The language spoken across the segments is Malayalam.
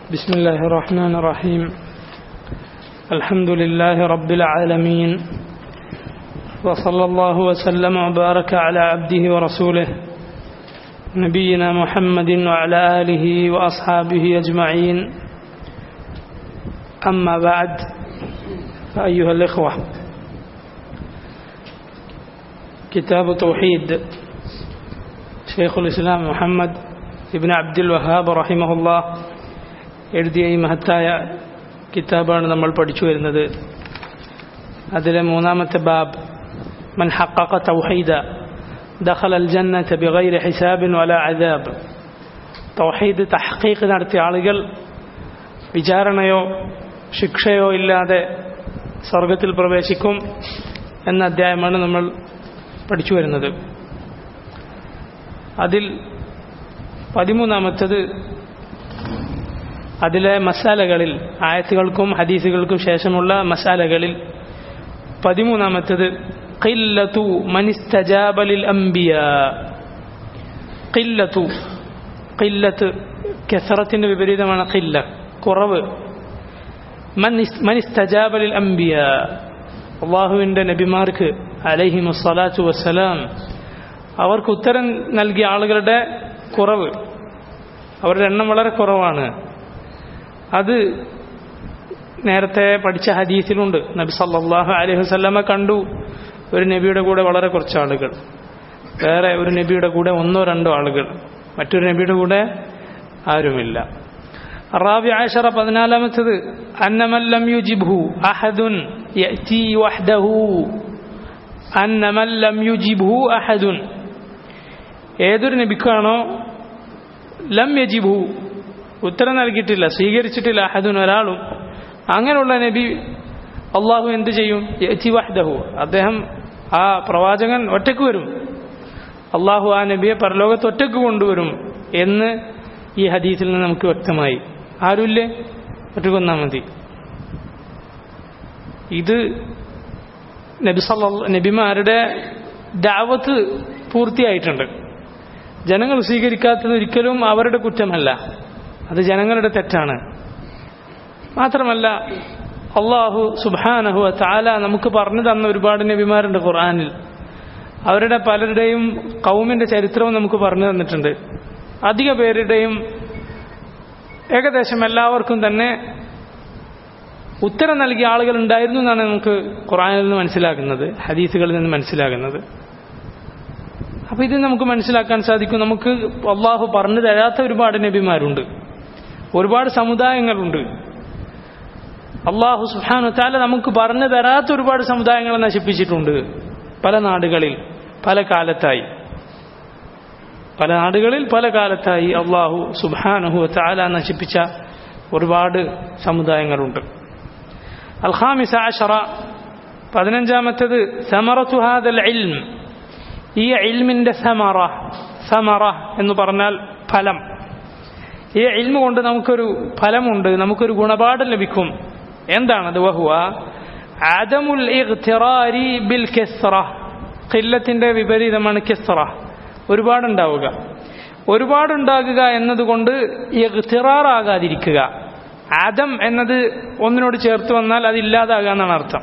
بسم الله الرحمن الرحيم الحمد لله رب العالمين وصلى الله وسلم وبارك على عبده ورسوله نبينا محمد وعلى آله وأصحابه أجمعين أما بعد فأيها الإخوة كتاب توحيد شيخ الإسلام محمد ابن عبد الوهاب رحمه الله എഴുതിയ ഈ മഹത്തായ കിതാബാണ് നമ്മൾ പഠിച്ചു വരുന്നത് അതിലെ മൂന്നാമത്തെ ബാബ് മൻ ഹഖഖ തൗഹീദ ദഖല അൽ ജന്നത ബിഗൈരി ഹിസാബിൻ വലാ അദാബ് തൗഹീദ് തഹ്ഖീഖ് നടത്തിയ ആളുകൾ വിചാരണയോ ശിക്ഷയോ ഇല്ലാതെ സ്വർഗത്തിൽ പ്രവേശിക്കും എന്ന അധ്യായമാണ് നമ്മൾ പഠിച്ചു വരുന്നത് അതിൽ പതിമൂന്നാമത്തത് അതിലെ മസാലകളിൽ ആയത്തുകൾക്കും ഹദീസുകൾക്കും ശേഷമുള്ള മസാലകളിൽ പതിമൂന്നാമത്തത് ഖില്ലത്തു മനിസ്തജാബലിൽ അംബിയ ഖില്ലത്തു ഖില്ലത്ത് കെസറത്തിന്റെ വിപരീതമാണ് ഖില്ല കുറവ് മനിസ്തജാബലിൽ അംബിയ അള്ളാഹുവിൻ്റെ നബിമാർക്ക് അലഹി മുസ്സലാത്തു വസ്സലാം അവർക്ക് ഉത്തരം നൽകിയ ആളുകളുടെ കുറവ് അവരുടെ എണ്ണം വളരെ കുറവാണ് അത് നേരത്തെ പഠിച്ച ഹദീസിലുണ്ട് നബി സല്ലാഹു അലൈഹി വസ്ലമ കണ്ടു ഒരു നബിയുടെ കൂടെ വളരെ കുറച്ച് ആളുകൾ വേറെ ഒരു നബിയുടെ കൂടെ ഒന്നോ രണ്ടോ ആളുകൾ മറ്റൊരു നബിയുടെ കൂടെ ആരുമില്ല റാബി ആഷറ പതിനാലാമത്തത് അന്നമല്ലം യുജിബ്ഹു അഹദുൻ യഅതി വഹ്ദഹു അന്നമല്ലം യുജിബ്ഹു അഹദുൻ ഏതൊരു നബിക്കാണോ ലം യജിബ്ഹു ഉത്തരം നൽകിയിട്ടില്ല സ്വീകരിച്ചിട്ടില്ല അഹദുൻ ഒരാളും അങ്ങനെയുള്ള നബി അള്ളാഹു എന്ത് ചെയ്യും യഅതി വഹ്ദഹു അദ്ദേഹം ആ പ്രവാചകൻ ഒറ്റക്ക് വരും അള്ളാഹു ആ നബിയെ പരലോകത്ത് ഒറ്റക്ക് കൊണ്ടുവരും എന്ന് ഈ ഹദീസിൽ നിന്ന് നമുക്ക് വ്യക്തമായി ആരുമില്ലേ ഒറ്റക്കൊന്നാൽ മതി ഇത് നബി സല്ല നബിമാരുടെ ദാവത്ത് പൂർത്തിയായിട്ടുണ്ട് ജനങ്ങൾ സ്വീകരിക്കാത്തത് ഒരിക്കലും അവരുടെ കുറ്റമല്ല അത് ജനങ്ങളുടെ തെറ്റാണ് മാത്രമല്ല അള്ളാഹു സുബാനഹു താല നമുക്ക് പറഞ്ഞു തന്ന ഒരുപാട് നബിമാരുണ്ട് ഖുർആാനിൽ അവരുടെ പലരുടെയും കൗമിന്റെ ചരിത്രവും നമുക്ക് പറഞ്ഞു തന്നിട്ടുണ്ട് അധിക പേരുടെയും ഏകദേശം എല്ലാവർക്കും തന്നെ ഉത്തരം നൽകിയ ആളുകൾ ഉണ്ടായിരുന്നു എന്നാണ് നമുക്ക് ഖുറാനിൽ നിന്ന് മനസ്സിലാക്കുന്നത് ഹദീസുകളിൽ നിന്ന് മനസ്സിലാകുന്നത് അപ്പൊ ഇത് നമുക്ക് മനസ്സിലാക്കാൻ സാധിക്കും നമുക്ക് അള്ളാഹു പറഞ്ഞു തരാത്ത ഒരുപാട് നബിമാരുണ്ട് ഒരുപാട് സമുദായങ്ങളുണ്ട് അള്ളാഹു സുഹാനു താല നമുക്ക് പറഞ്ഞു തരാത്ത ഒരുപാട് സമുദായങ്ങളെ നശിപ്പിച്ചിട്ടുണ്ട് പല നാടുകളിൽ പല കാലത്തായി പല നാടുകളിൽ പല കാലത്തായി അള്ളാഹു സുബാനഹു താല നശിപ്പിച്ച ഒരുപാട് സമുദായങ്ങളുണ്ട് അൽഹാമിസ ആഷറ പതിനഞ്ചാമത്തത് സമറത്തുഹാദൽ ഇൽം ഈ ഇൽമിന്റെ സമറ സമറ എന്ന് പറഞ്ഞാൽ ഫലം ഈ ഇൽമ കൊണ്ട് നമുക്കൊരു ഫലമുണ്ട് നമുക്കൊരു ഗുണപാഠം ലഭിക്കും എന്താണത് വഹുവ ആദമുൽ ഇഖ്തിറാരി ബിൽ കെസ്റ ഖില്ലത്തിന്റെ വിപരീതമാണ് കെസ്റ ഒരുപാടുണ്ടാവുക ഒരുപാടുണ്ടാകുക എന്നതുകൊണ്ട് ഇഖ്തിറാറാകാതിരിക്കുക ആദം എന്നത് ഒന്നിനോട് ചേർത്ത് വന്നാൽ അത് ഇല്ലാതാകുക എന്നാണ് അർത്ഥം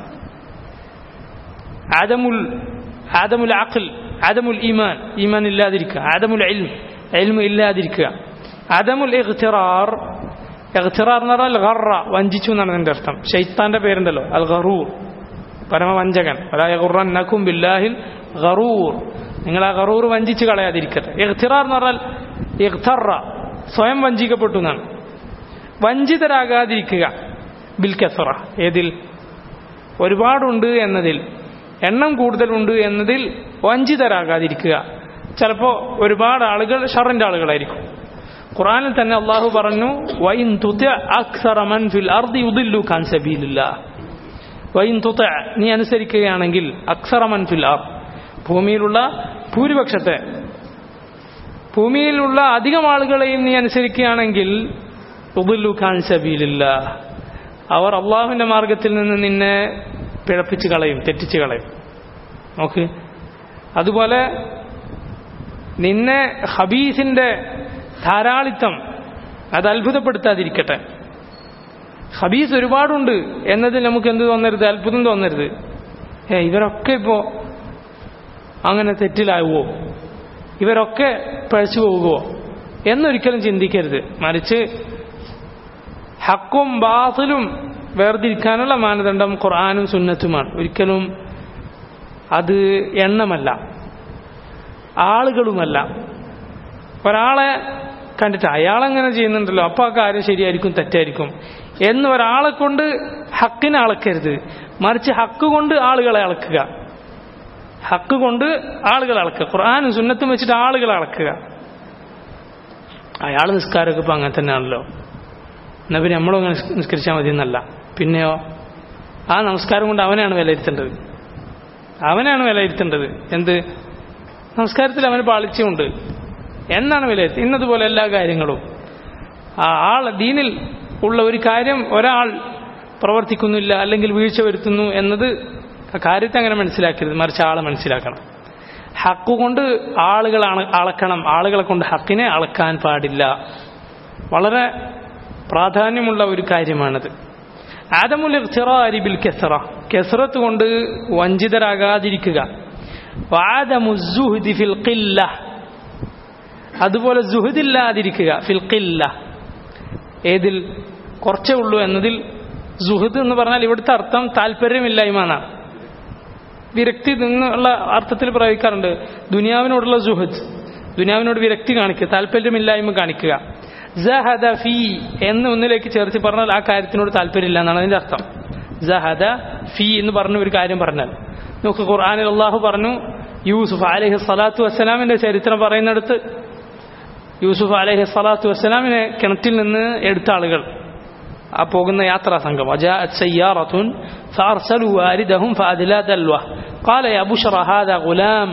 ആദമുൽ ആദമുൽ അഖിൽ ആദമുൽ ഈമാൻ ഈമാൻ ഇല്ലാതിരിക്കുക ആദമുൽ ഇൽം ഇൽമ ഇല്ലാതിരിക്കുക ആദമുൽ ഇഖ്തിറാർ ഇഖ്തിറാർ എന്ന് പറഞ്ഞാൽ ഗറ വഞ്ചിച്ചു എന്നാണ് അതിന്റെ അർത്ഥം ഷെയ്ത്താന്റെ പേരുണ്ടല്ലോ അൽ ഗറൂർ പരമവഞ്ചകൻ നക്കും ബില്ലാഹിൽ ഗറൂർ നിങ്ങൾ ആ ഗറൂർ വഞ്ചിച്ച് കളയാതിരിക്കട്ടെ ഇഖ്തിറാർ എന്ന് പറഞ്ഞാൽ ഇഖ്തറ സ്വയം വഞ്ചിക്കപ്പെട്ടു എന്നാണ് വഞ്ചിതരാകാതിരിക്കുക ബിൽ കസറ ഏതിൽ ഒരുപാടുണ്ട് എന്നതിൽ എണ്ണം കൂടുതലുണ്ട് എന്നതിൽ വഞ്ചിതരാകാതിരിക്കുക ചിലപ്പോൾ ഒരുപാട് ആളുകൾ ഷറിന്റെ ആളുകളായിരിക്കും ഖുറാനിൽ തന്നെ അള്ളാഹു പറഞ്ഞു വൈൻ മൻ ഫിൽ അർദി ഉദില്ലു ഖാൻ സബീലില്ല വൈൻ തുത നീ അനുസരിക്കുകയാണെങ്കിൽ അക്സറമൻ ഫിൽ അർ ഭൂമിയിലുള്ള ഭൂരിപക്ഷത്തെ ഭൂമിയിലുള്ള അധികം ആളുകളെയും നീ അനുസരിക്കുകയാണെങ്കിൽ ഉദില്ലു ഖാൻ സബീലില്ല അവർ അള്ളാഹുവിന്റെ മാർഗത്തിൽ നിന്ന് നിന്നെ പിഴപ്പിച്ച് കളയും തെറ്റിച്ച് കളയും നോക്ക് അതുപോലെ നിന്നെ ഹബീസിന്റെ ധാരാളിത്തം അത് അത്ഭുതപ്പെടുത്താതിരിക്കട്ടെ ഹബീസ് ഒരുപാടുണ്ട് എന്നതിൽ നമുക്ക് എന്ത് തോന്നരുത് അത്ഭുതം തോന്നരുത് ഏ ഇവരൊക്കെ ഇപ്പോൾ അങ്ങനെ തെറ്റിലാവുമോ ഇവരൊക്കെ പഴച്ചു പോകുമോ എന്നൊരിക്കലും ചിന്തിക്കരുത് മറിച്ച് ഹക്കും ബാത്തിലും വേർതിരിക്കാനുള്ള മാനദണ്ഡം ഖുർആാനും സുന്നത്തുമാണ് ഒരിക്കലും അത് എണ്ണമല്ല ആളുകളുമല്ല ഒരാളെ കണ്ടിട്ട് അയാളെങ്ങനെ ചെയ്യുന്നുണ്ടല്ലോ അപ്പോൾ ആ കാര്യം ശരിയായിരിക്കും തെറ്റായിരിക്കും എന്ന് ഒരാളെ കൊണ്ട് ഹക്കിനെ അളക്കരുത് മറിച്ച് ഹക്ക് കൊണ്ട് ആളുകളെ അളക്കുക ഹക്ക് കൊണ്ട് ആളുകളെ അളക്കുക ഖുർആാനും സുന്നത്തും വെച്ചിട്ട് ആളുകളെ അളക്കുക അയാൾ നിസ്കാരമൊക്കെ ഇപ്പം അങ്ങനെ തന്നെയാണല്ലോ എന്നാൽ പിന്നെ നമ്മളും അങ്ങനെ നിസ്കരിച്ചാൽ മതി എന്നല്ല പിന്നെയോ ആ നമസ്കാരം കൊണ്ട് അവനാണ് വിലയിരുത്തേണ്ടത് അവനാണ് വിലയിരുത്തേണ്ടത് എന്ത് നമസ്കാരത്തിൽ അവന് പാളിച്ചുണ്ട് എന്നാണ് വിലയിരുത്തി ഇന്നതുപോലെ എല്ലാ കാര്യങ്ങളും ആ ആൾ ദീനിൽ ഉള്ള ഒരു കാര്യം ഒരാൾ പ്രവർത്തിക്കുന്നില്ല അല്ലെങ്കിൽ വീഴ്ച വരുത്തുന്നു എന്നത് ആ കാര്യത്തെ അങ്ങനെ മനസ്സിലാക്കരുത് മറിച്ച് ആളെ മനസ്സിലാക്കണം ഹക്ക് കൊണ്ട് ആളുകളാണ് അളക്കണം ആളുകളെ കൊണ്ട് ഹക്കിനെ അളക്കാൻ പാടില്ല വളരെ പ്രാധാന്യമുള്ള ഒരു കാര്യമാണത് ആദമുൽ ഇഖ്തിറാരി ബിൽ കെസറ കെസറത്ത് കൊണ്ട് വഞ്ചിതരാകാതിരിക്കുക വാദമു സുഹ്ദി ഫിൽ ഖില്ല അതുപോലെ സുഹൃദില്ലാതിരിക്കുക ഫിൽ ഖില്ല ഏതിൽ കുറച്ചേ ഉള്ളൂ എന്നതിൽ സുഹൃദ് എന്ന് പറഞ്ഞാൽ ഇവിടുത്തെ അർത്ഥം താല്പര്യമില്ലായ്മ എന്നാണ് വിരക്തി എന്നുള്ള അർത്ഥത്തിൽ പ്രയോഗിക്കാറുണ്ട് ദുനിയാവിനോടുള്ള സുഹദ് ദുനിയാവിനോട് വിരക്തി കാണിക്കുക താല്പര്യമില്ലായ്മ കാണിക്കുക ജഹദ ഫി എന്ന് ഒന്നിലേക്ക് ചേർത്ത് പറഞ്ഞാൽ ആ കാര്യത്തിനോട് താല്പര്യമില്ല എന്നാണ് അതിന്റെ അർത്ഥം ജഹദ ഫി എന്ന് പറഞ്ഞ ഒരു കാര്യം പറഞ്ഞാൽ നോക്ക് ഖുർആാനിൽ അള്ളാഹു പറഞ്ഞു യൂസുഫ് അലഹി സ്വലാത്തു വസ്സലാമിന്റെ ചരിത്രം പറയുന്നിടത്ത് യൂസുഫ് അലഹി സ്വലാത്തു വസ്സലാമിനെ കിണറ്റിൽ നിന്ന് എടുത്ത ആളുകൾ ആ പോകുന്ന യാത്രാ സംഘം وجاءت سيارة فأرسلوا واردهم فأدلى دلوه قال يا بشرى هذا غلام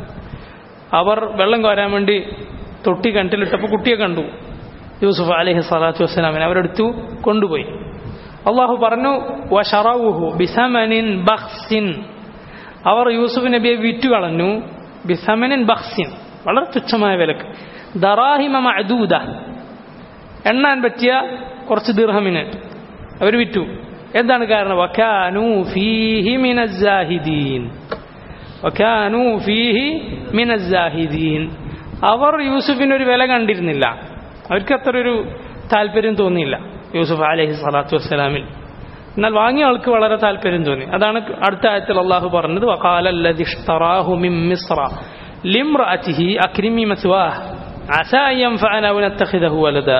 അവർ വെള്ളം കോരാൻ വേണ്ടി തൊട്ടി കിണറ്റിലിട്ടപ്പോൾ കുട്ടിയെ കണ്ടു യൂസുഫ് അലഹി സ്വലാത്തു വസ്സലാമിനെ അവരെടുത്തു കൊണ്ടുപോയി അള്ളാഹു പറഞ്ഞു വഷറവുഹു ബിസമനിൻ ബഹ്സിൻ അവർ യൂസുഫ് നബിയെ വിറ്റു കളഞ്ഞു ബിസമനിൻ ബഹ്സിൻ വളരെ തുച്ഛമായ വിലക്ക് ദറാഹിമ മഅദൂദ എണ്ണാൻ പറ്റിയ കുറച്ച് ദിർഹമിന് അവർ വിറ്റു എന്താണ് കാരണം വക്കാനു ഫീഹി മിനസ്സാഹിദീൻ വക്കാനു ഫീഹി മിനസ്സാഹിദീൻ അവർ യൂസുഫിന് ഒരു വില കണ്ടിരുന്നില്ല അവർക്ക് അത്ര ഒരു താല്പര്യം തോന്നിയില്ല യൂസുഫ് അലഹി സ്വലാത്തു വസ്സലാമിൽ എന്നാൽ വാങ്ങിയ ആൾക്ക് വളരെ താല്പര്യം തോന്നി അതാണ് അടുത്ത ആയത്തിൽ അള്ളാഹു പറഞ്ഞത് വഖാലല്ലദിഷ്തറാഹു മിൻ മിസ്ര ലിംറഅതിഹി അക്രിമി മസ്വാഹ് അസാ അൻ യൻഫഅന ഔ നത്തഖിദഹു വലദാ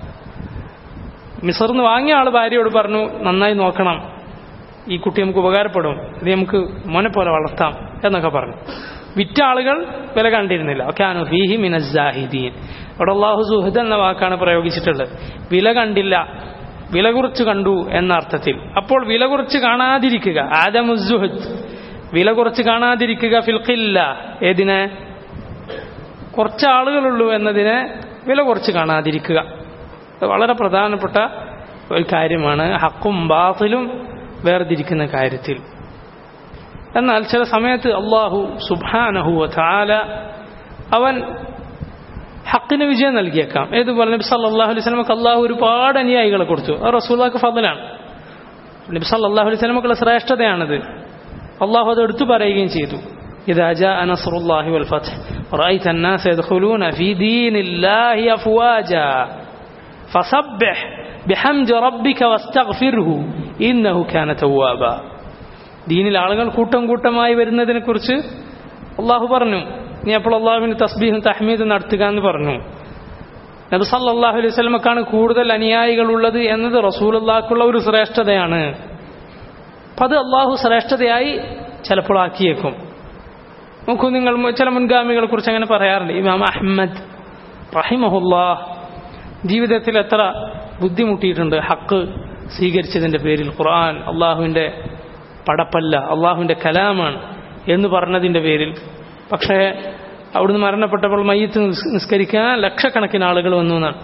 മിസറിന്ന് വാങ്ങിയ ആൾ ഭാര്യയോട് പറഞ്ഞു നന്നായി നോക്കണം ഈ കുട്ടി നമുക്ക് ഉപകാരപ്പെടും ഇത് നമുക്ക് മോനെ പോലെ വളർത്താം എന്നൊക്കെ പറഞ്ഞു വിറ്റ ആളുകൾ വില കണ്ടിരുന്നില്ല ഒക്കെയാണു ഫീഹി മിനസ്സാഹിദീൻ അവിടെ അള്ളാഹു സുഹദ് എന്ന വാക്കാണ് പ്രയോഗിച്ചിട്ടുള്ളത് വില കണ്ടില്ല വില കുറിച്ച് കണ്ടു എന്ന അർത്ഥത്തിൽ അപ്പോൾ വില കുറിച്ച് കാണാതിരിക്കുക ആദമുസുഹദ് വില കുറച്ച് കാണാതിരിക്കുക ഫിൽക്കില്ല ഏതിനെ കുറച്ച് ആളുകളുള്ളൂ എന്നതിനെ വില കുറച്ച് കാണാതിരിക്കുക അത് വളരെ പ്രധാനപ്പെട്ട ഒരു കാര്യമാണ് ഹക്കും ബാത്തിലും വേർതിരിക്കുന്ന കാര്യത്തിൽ എന്നാൽ ചില സമയത്ത് അള്ളാഹു സുബാനഹുവ താല അവൻ ഹക്കിന് വിജയം നൽകിയേക്കാം ഏതുപോലെ നബി സല്ലാഹു അലൈഹി സ്വലമക്ക് അള്ളാഹു ഒരുപാട് അനുയായികളെ കൊടുത്തു അത് റസൂലാക്ക് ഫضലാണ് നബി സല്ലാഹു അലൈഹി സ്വലമക്കുള്ള ശ്രേഷ്ഠതയാണത് അള്ളാഹു അത് എടുത്തു പറയുകയും ചെയ്തു إذا جاء نصر الله والفتح رأيت الناس يدخلون في دين الله أفواجا فسبح بحمد ربك واستغفره إنه كان توابا ദീനിൽ ആളുകൾ കൂട്ടം കൂട്ടമായി വരുന്നതിനെ കുറിച്ച് അള്ളാഹു പറഞ്ഞു നീ അപ്പോൾ അള്ളാഹുവിന് തസ്ബീഹും തഹ്മീദും നടത്തുക എന്ന് പറഞ്ഞു നബി സല്ലാഹു അലൈഹി സ്വലമക്കാണ് കൂടുതൽ അനുയായികളുള്ളത് എന്നത് റസൂലുള്ളാഹ്ക്കുള്ള ഒരു ശ്രേഷ്ഠതയാണ് അപ്പം അത് അള്ളാഹു ശ്രേഷ്ഠതയായി ചിലപ്പോൾ ആക്കിയേക്കും നോക്കൂ നിങ്ങൾ ചില മുൻഗാമികളെ കുറിച്ച് അങ്ങനെ പറയാറുണ്ട് ഇമാം അഹമ്മദ് റഹിമഹുല്ലാ ജീവിതത്തിൽ എത്ര ബുദ്ധിമുട്ടിയിട്ടുണ്ട് ഹക്ക് സ്വീകരിച്ചതിൻ്റെ പേരിൽ ഖുർആൻ അള്ളാഹുവിൻ്റെ പടപ്പല്ല അള്ളാഹുവിൻ്റെ കലാമാണ് എന്ന് പറഞ്ഞതിൻ്റെ പേരിൽ പക്ഷേ അവിടുന്ന് മരണപ്പെട്ടപ്പോൾ മയ്യത്ത് നിസ്കരിക്കാൻ ലക്ഷക്കണക്കിന് ആളുകൾ വന്നു എന്നാണ്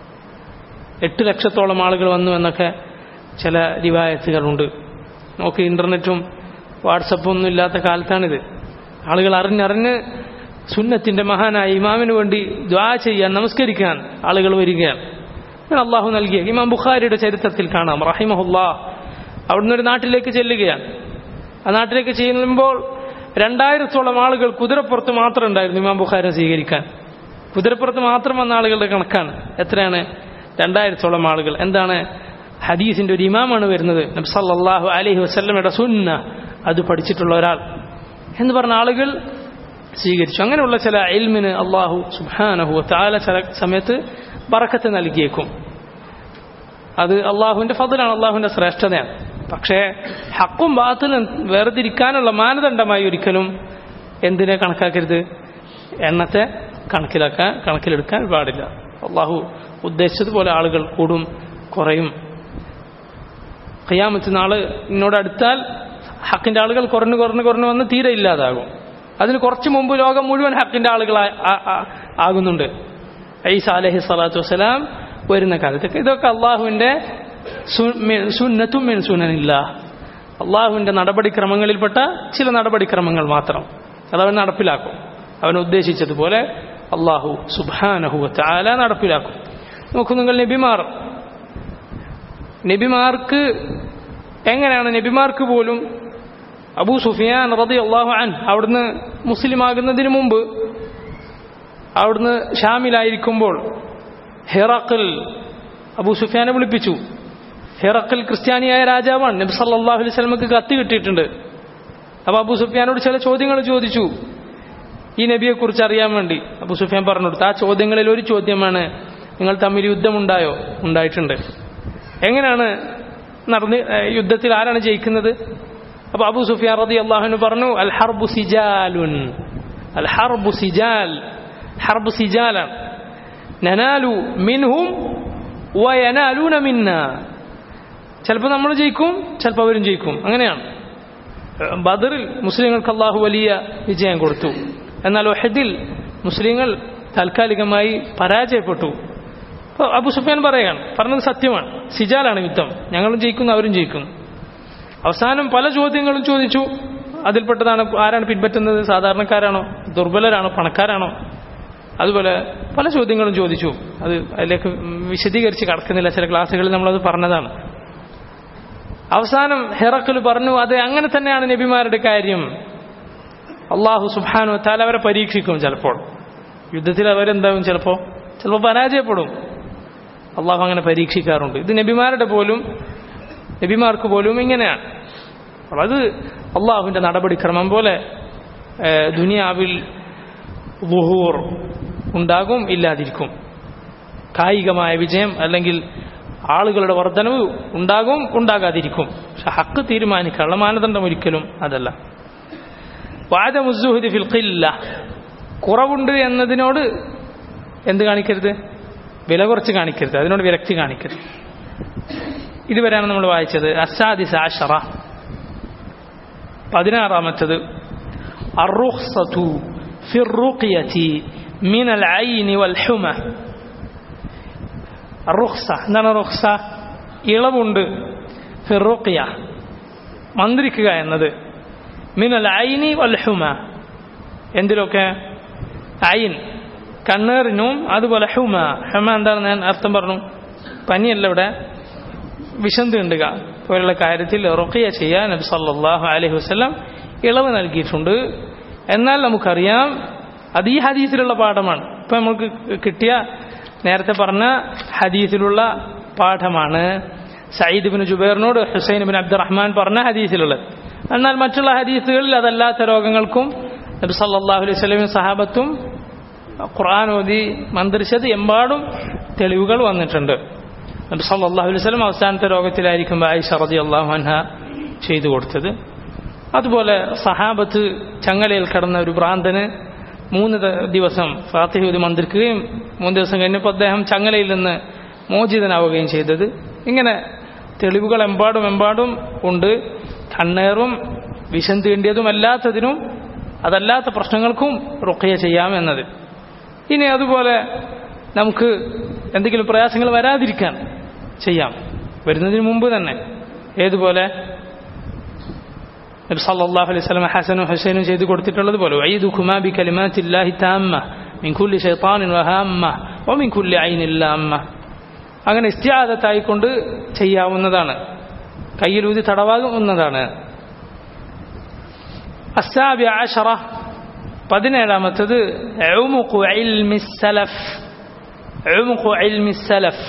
എട്ട് ലക്ഷത്തോളം ആളുകൾ വന്നു എന്നൊക്കെ ചില റിവായത്തുകളുണ്ട് നമുക്ക് ഇൻ്റർനെറ്റും വാട്സപ്പും ഒന്നും ഇല്ലാത്ത കാലത്താണിത് ആളുകൾ അറിഞ്ഞറിഞ്ഞ് സുന്നത്തിൻ്റെ മഹാനായ ഇമാമിന് വേണ്ടി ദ്വാ ചെയ്യാൻ നമസ്കരിക്കാൻ ആളുകൾ വരികയാണ് അങ്ങനെ അള്ളാഹു നൽകിയ ഇമാം ബുഖാരിയുടെ ചരിത്രത്തിൽ കാണാം റഹിമഹുല്ലാ അവിടുന്ന് ഒരു നാട്ടിലേക്ക് ചെല്ലുകയാണ് ആ നാട്ടിലേക്ക് ചെല്ലുമ്പോൾ രണ്ടായിരത്തോളം ആളുകൾ കുതിരപ്പുറത്ത് മാത്രം ഉണ്ടായിരുന്നു ഇമാം ബുഖാരെ സ്വീകരിക്കാൻ കുതിരപ്പുറത്ത് മാത്രം വന്ന ആളുകളുടെ കണക്കാണ് എത്രയാണ് രണ്ടായിരത്തോളം ആളുകൾ എന്താണ് ഹദീസിന്റെ ഒരു ഇമാമാണ് വരുന്നത് നബ്സല്ലാഹു അലഹി വസ്ല്ലമയുടെ സുന്ന അത് പഠിച്ചിട്ടുള്ള ഒരാൾ എന്ന് പറഞ്ഞ ആളുകൾ സ്വീകരിച്ചു അങ്ങനെയുള്ള ചില ഇൽമിന് അള്ളാഹു സുബാനഹു താല ചില സമയത്ത് ബറക്കത്ത് നൽകിയേക്കും അത് അള്ളാഹുവിന്റെ ഫതിലാണ് അള്ളാഹുവിന്റെ ശ്രേഷ്ഠതയാണ് പക്ഷേ ഹക്കും ബാത്തിലും വേർതിരിക്കാനുള്ള മാനദണ്ഡമായി ഒരിക്കലും എന്തിനെ കണക്കാക്കരുത് എണ്ണത്തെ കണക്കിലാക്കാൻ കണക്കിലെടുക്കാൻ പാടില്ല അള്ളാഹു ഉദ്ദേശിച്ചതുപോലെ ആളുകൾ കൂടും കുറയും ഖിയാമത്ത് നാള് ഇന്നോട് അടുത്താൽ ഹക്കിന്റെ ആളുകൾ കുറഞ്ഞു കുറഞ്ഞു കുറഞ്ഞു വന്ന് തീരെ ഇല്ലാതാകും അതിന് കുറച്ച് മുമ്പ് ലോകം മുഴുവൻ ഹക്കിന്റെ ആളുകൾ ആകുന്നുണ്ട് ഐസ അലഹി സ്വലാത്തു വസ്സലാം വരുന്ന കാലത്ത് ഇതൊക്കെ അള്ളാഹുവിന്റെ സുന്നത്തും മിൻ സുനനില്ല അള്ളാഹുവിന്റെ നടപടിക്രമങ്ങളിൽപ്പെട്ട ചില നടപടിക്രമങ്ങൾ മാത്രം അതവൻ നടപ്പിലാക്കും അവൻ ഉദ്ദേശിച്ചതുപോലെ അള്ളാഹു സുബാനഹുവത്ത് ആല നടപ്പിലാക്കും നോക്കൂ നിങ്ങൾ നബിമാർ നബിമാർക്ക് എങ്ങനെയാണ് നബിമാർക്ക് പോലും അബൂ സുഫിയാൻ റതി അള്ളാഹു അൻ അവിടുന്ന് മുസ്ലിം ആകുന്നതിന് മുമ്പ് അവിടുന്ന് ഷാമിലായിരിക്കുമ്പോൾ ഹെറക്കൽ അബൂ സുഫിയാനെ വിളിപ്പിച്ചു ഹെറക്കൽ ക്രിസ്ത്യാനിയായ രാജാവാണ് നബി സല്ലാഹു അലൈഹി സ്വലമക്ക് കത്ത് കിട്ടിയിട്ടുണ്ട് അപ്പൊ അബൂ സുഫിയാനോട് ചില ചോദ്യങ്ങൾ ചോദിച്ചു ഈ നബിയെ കുറിച്ച് അറിയാൻ വേണ്ടി അബൂ സുഫിയാൻ പറഞ്ഞു കൊടുത്തു ആ ചോദ്യങ്ങളിൽ ഒരു ചോദ്യമാണ് നിങ്ങൾ തമ്മിൽ യുദ്ധമുണ്ടായോ ഉണ്ടായിട്ടുണ്ട് എങ്ങനെയാണ് നടന്ന് യുദ്ധത്തിൽ ആരാണ് ജയിക്കുന്നത് അപ്പൊ അബൂ സുഫിയാൻ റതി അള്ളാഹുന് പറഞ്ഞു അൽ ഹർബു സിജാലുൻ അൽ ഹർബു സിജാൽ ഹർബ് സിജാലാണ് നനാലു മിൻഹും വയനാലൂന മിന്ന ചിലപ്പോൾ നമ്മൾ ജയിക്കും ചിലപ്പോൾ അവരും ജയിക്കും അങ്ങനെയാണ് ബദറിൽ മുസ്ലിങ്ങൾക്ക് അള്ളാഹു വലിയ വിജയം കൊടുത്തു എന്നാൽ ഒഹദിൽ മുസ്ലിങ്ങൾ താൽക്കാലികമായി പരാജയപ്പെട്ടു അപ്പോൾ അബു സുഫിയാൻ പറയുകയാണ് പറഞ്ഞത് സത്യമാണ് സിജാലാണ് യുദ്ധം ഞങ്ങളും ജയിക്കുന്നു അവരും ജയിക്കുന്നു അവസാനം പല ചോദ്യങ്ങളും ചോദിച്ചു അതിൽപ്പെട്ടതാണ് ആരാണ് പിൻപറ്റുന്നത് സാധാരണക്കാരാണോ ദുർബലരാണോ പണക്കാരാണോ അതുപോലെ പല ചോദ്യങ്ങളും ചോദിച്ചു അത് അതിലേക്ക് വിശദീകരിച്ച് കടക്കുന്നില്ല ചില ക്ലാസ്സുകളിൽ നമ്മളത് പറഞ്ഞതാണ് അവസാനം ഹെറക്കൽ പറഞ്ഞു അത് അങ്ങനെ തന്നെയാണ് നബിമാരുടെ കാര്യം അള്ളാഹു സുബാനു താല അവരെ പരീക്ഷിക്കും ചിലപ്പോൾ യുദ്ധത്തിൽ അവരെന്താവും ചിലപ്പോൾ ചിലപ്പോൾ പരാജയപ്പെടും അള്ളാഹു അങ്ങനെ പരീക്ഷിക്കാറുണ്ട് ഇത് നബിമാരുടെ പോലും നബിമാർക്ക് പോലും ഇങ്ങനെയാണ് അത് അള്ളാഹുവിൻ്റെ നടപടിക്രമം പോലെ ദുനിയാവിൽ വുഹൂർ ഉണ്ടാകും ഇല്ലാതിരിക്കും കായികമായ വിജയം അല്ലെങ്കിൽ ആളുകളുടെ വർധനവ് ഉണ്ടാകും ഉണ്ടാകാതിരിക്കും പക്ഷെ ഹക്ക് തീരുമാനിക്കാനുള്ള മാനദണ്ഡം ഒരിക്കലും അതല്ല വാദമുസുഹുദി ഫിൽക്കില്ല കുറവുണ്ട് എന്നതിനോട് എന്ത് കാണിക്കരുത് വില കുറച്ച് കാണിക്കരുത് അതിനോട് വിരക്തി കാണിക്കരുത് ഇതുവരെയാണ് നമ്മൾ വായിച്ചത് അസാദിസ് ആഷറ പതിനാറാമത്തത് അറുഹ്സതു ഫിറുഖിയതി മിനൽ ഐനി വൽ ഹുമ റുഖ്സ എന്താണ് റുഖ്സ ഇളവുണ്ട് ഫിറുഖിയ മന്ത്രിക്കുക എന്നത് മിനൽ ഐനി വൽ ഹുമ എന്തിലൊക്കെ ഐൻ കണ്ണേറിനും അതുപോലെ ഹുമ ഹുമ എന്താണ് ഞാൻ അർത്ഥം പറഞ്ഞു പനിയല്ല ഇവിടെ വിഷം തീണ്ടുക പോലുള്ള കാര്യത്തിൽ റുഖിയ ചെയ്യാൻ നബി സല്ലല്ലാഹു അലൈഹി വസല്ലം ഇളവ് നൽകിയിട്ടുണ്ട് എന്നാൽ നമുക്കറിയാം അത് ഈ ഹദീസിലുള്ള പാഠമാണ് ഇപ്പൊ നമുക്ക് കിട്ടിയ നേരത്തെ പറഞ്ഞ ഹദീസിലുള്ള പാഠമാണ് സയ്യിദ് ബിൻ ജുബൈറിനോട് ഹുസൈൻ ബിൻ അബ്ദുറഹ്മാൻ പറഞ്ഞ ഹദീസിലുള്ളത് എന്നാൽ മറ്റുള്ള ഹദീസുകളിൽ അതല്ലാത്ത രോഗങ്ങൾക്കും നബി സല്ലല്ലാഹു അലൈഹി വസല്ലം സഹാബത്തും ഖുർആൻ ഓതി മന്ത്രിച്ചത് എമ്പാടും തെളിവുകൾ വന്നിട്ടുണ്ട് നബി സല്ലല്ലാഹു അലൈഹി വസല്ലം അവസാനത്തെ രോഗത്തിലായിരിക്കും ആയിഷ റളിയല്ലാഹു അൻഹ ചെയ്തു കൊടുത്തത് അതുപോലെ സഹാബത്ത് ചങ്ങലയിൽ കടന്ന ഒരു ഭ്രാന്തന് മൂന്ന് ദിവസം ഫാത്തിഹൂദ് മന്ത്രിക്കുകയും മൂന്ന് ദിവസം കഴിഞ്ഞപ്പോൾ അദ്ദേഹം ചങ്ങലയിൽ നിന്ന് മോചിതനാവുകയും ചെയ്തത് ഇങ്ങനെ തെളിവുകൾ എമ്പാടും എമ്പാടും ഉണ്ട് കണ്ണേറും വിഷം തീണ്ടിയതുമല്ലാത്തതിനും അതല്ലാത്ത പ്രശ്നങ്ങൾക്കും റുക്കയ ചെയ്യാമെന്നത് ഇനി അതുപോലെ നമുക്ക് എന്തെങ്കിലും പ്രയാസങ്ങൾ വരാതിരിക്കാൻ ചെയ്യാം വരുന്നതിന് മുമ്പ് തന്നെ ഏതുപോലെ നബി സല്ലല്ലാഹു അലൈഹി വസല്ലം ഹസനും ഹുസൈനും ചെയ്തു കൊടുത്തിട്ടുള്ളത് പോലെ വഈദുകുമാ ബി കലിമാത്തില്ലാഹി താമ്മ മിൻ കുല്ലി ശൈത്താനിൻ വഹാമ്മ വമിൻ കുല്ലി ഐനിൻ ലാമ്മ അങ്ങനെ ഇസ്തിയാദത്തായിക്കൊണ്ട് ചെയ്യാവുന്നതാണ് കയ്യിലൂതി തടവാകുന്നതാണ് അസാബി ആഷറ പതിനേഴാമത്തത് ഉമുഖു ഇൽമി സലഫ് ഉമുഖു ഇൽമി സലഫ്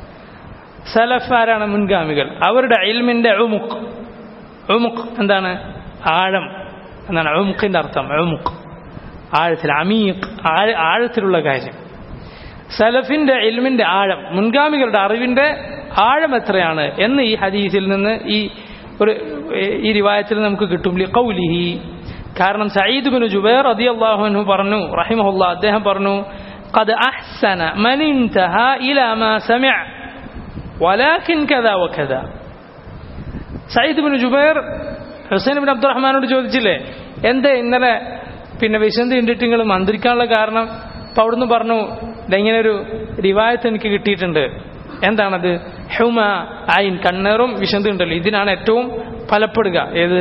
സലഫ് ആരാണ് മുൻഗാമികൾ അവരുടെ ഇൽമിന്റെ ഉമുഖ് ഉമുഖ് എന്താണ് ആഴം എന്നാണ് ഉമുഖിന്റെ അർത്ഥം ഉമുഖ് ആഴത്തിൽ അമീഖ് ആഴ- ആഴത്തിലുള്ള കാര്യം സലഫിന്റെ ഇൽമിന്റെ ആഴം മുൻഗാമികളുടെ അറിവിന്റെ ആഴം എത്രയാണ് എന്ന് ഈ ഹദീസിൽ നിന്ന് ഈ ഒരു ഈ റിവായത്തിൽ നമുക്ക് കിട്ടും ലിഖൗലിഹി കാരണം സയ്യിദ് ബിൻ ജുബൈർ റളിയല്ലാഹു അൻഹു പറഞ്ഞു റഹിമഹുല്ലാ അദ്ദേഹം പറഞ്ഞു قد أحسن من انتهى إلى ما سمع ولكن كذا وكذا Saeed bin Jubair Husain bin അബ്ദുറഹ്മാനോട് ചോദിച്ചില്ലേ എന്തേ ഇന്നലെ പിന്നെ വിശന്തി കണ്ടിട്ട് നിങ്ങൾ മന്ത്രിക്കാനുള്ള കാരണം അപ്പൊ അവിടുന്ന് പറഞ്ഞു ഇതെങ്ങനെ ഒരു റിവായത്ത് എനിക്ക് കിട്ടിയിട്ടുണ്ട് എന്താണത് ഹ്യൂമ ഐൻ കണ്ണേറും വിശന്തി ഉണ്ടല്ലോ ഇതിനാണ് ഏറ്റവും ഫലപ്പെടുക ഏത്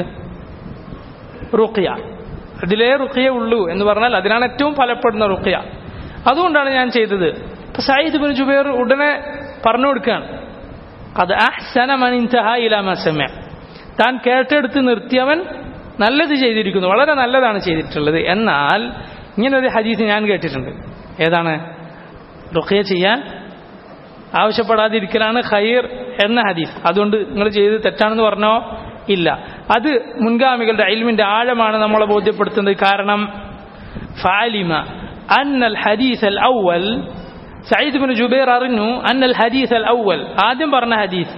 റുഖിയ അതിലേ റുഖിയ ഉള്ളൂ എന്ന് പറഞ്ഞാൽ അതിനാണ് ഏറ്റവും ഫലപ്പെടുന്ന റുഖിയ അതുകൊണ്ടാണ് ഞാൻ ചെയ്തത് ഇപ്പൊ സയ്യിദ് ബിൻ ജുബൈർ ഉടനെ പറഞ്ഞു കൊടുക്കുകയാണ് അത് അഹ്സന മൻ ഇൻതഹ ഇലാ മാ സമഅ താൻ കേട്ടെടുത്ത് നിർത്തിയവൻ നല്ലത് ചെയ്തിരിക്കുന്നു വളരെ നല്ലതാണ് ചെയ്തിട്ടുള്ളത് എന്നാൽ ഇങ്ങനെ ഒരു ഹദീസ് ഞാൻ കേട്ടിട്ടുണ്ട് ഏതാണ് റുഖിയ ചെയ്യാൻ ആവശ്യപ്പെടാതിരിക്കലാണ് ഖൈർ എന്ന ഹദീസ് അതുകൊണ്ട് നിങ്ങൾ ചെയ്ത് തെറ്റാണെന്ന് പറഞ്ഞോ ഇല്ല അത് മുൻഗാമികളുടെ അയിൽമിന്റെ ആഴമാണ് നമ്മളെ ബോധ്യപ്പെടുത്തുന്നത് കാരണം ഫാലിമ അന്നൽ ഹദീസ് അൽ ഔവൽ സയ്യിദ് ബിൻ ജുബൈർ അറിഞ്ഞു അന്നൽ ഹദീസ് അൽ ഔവൽ ആദ്യം പറഞ്ഞ ഹദീസ്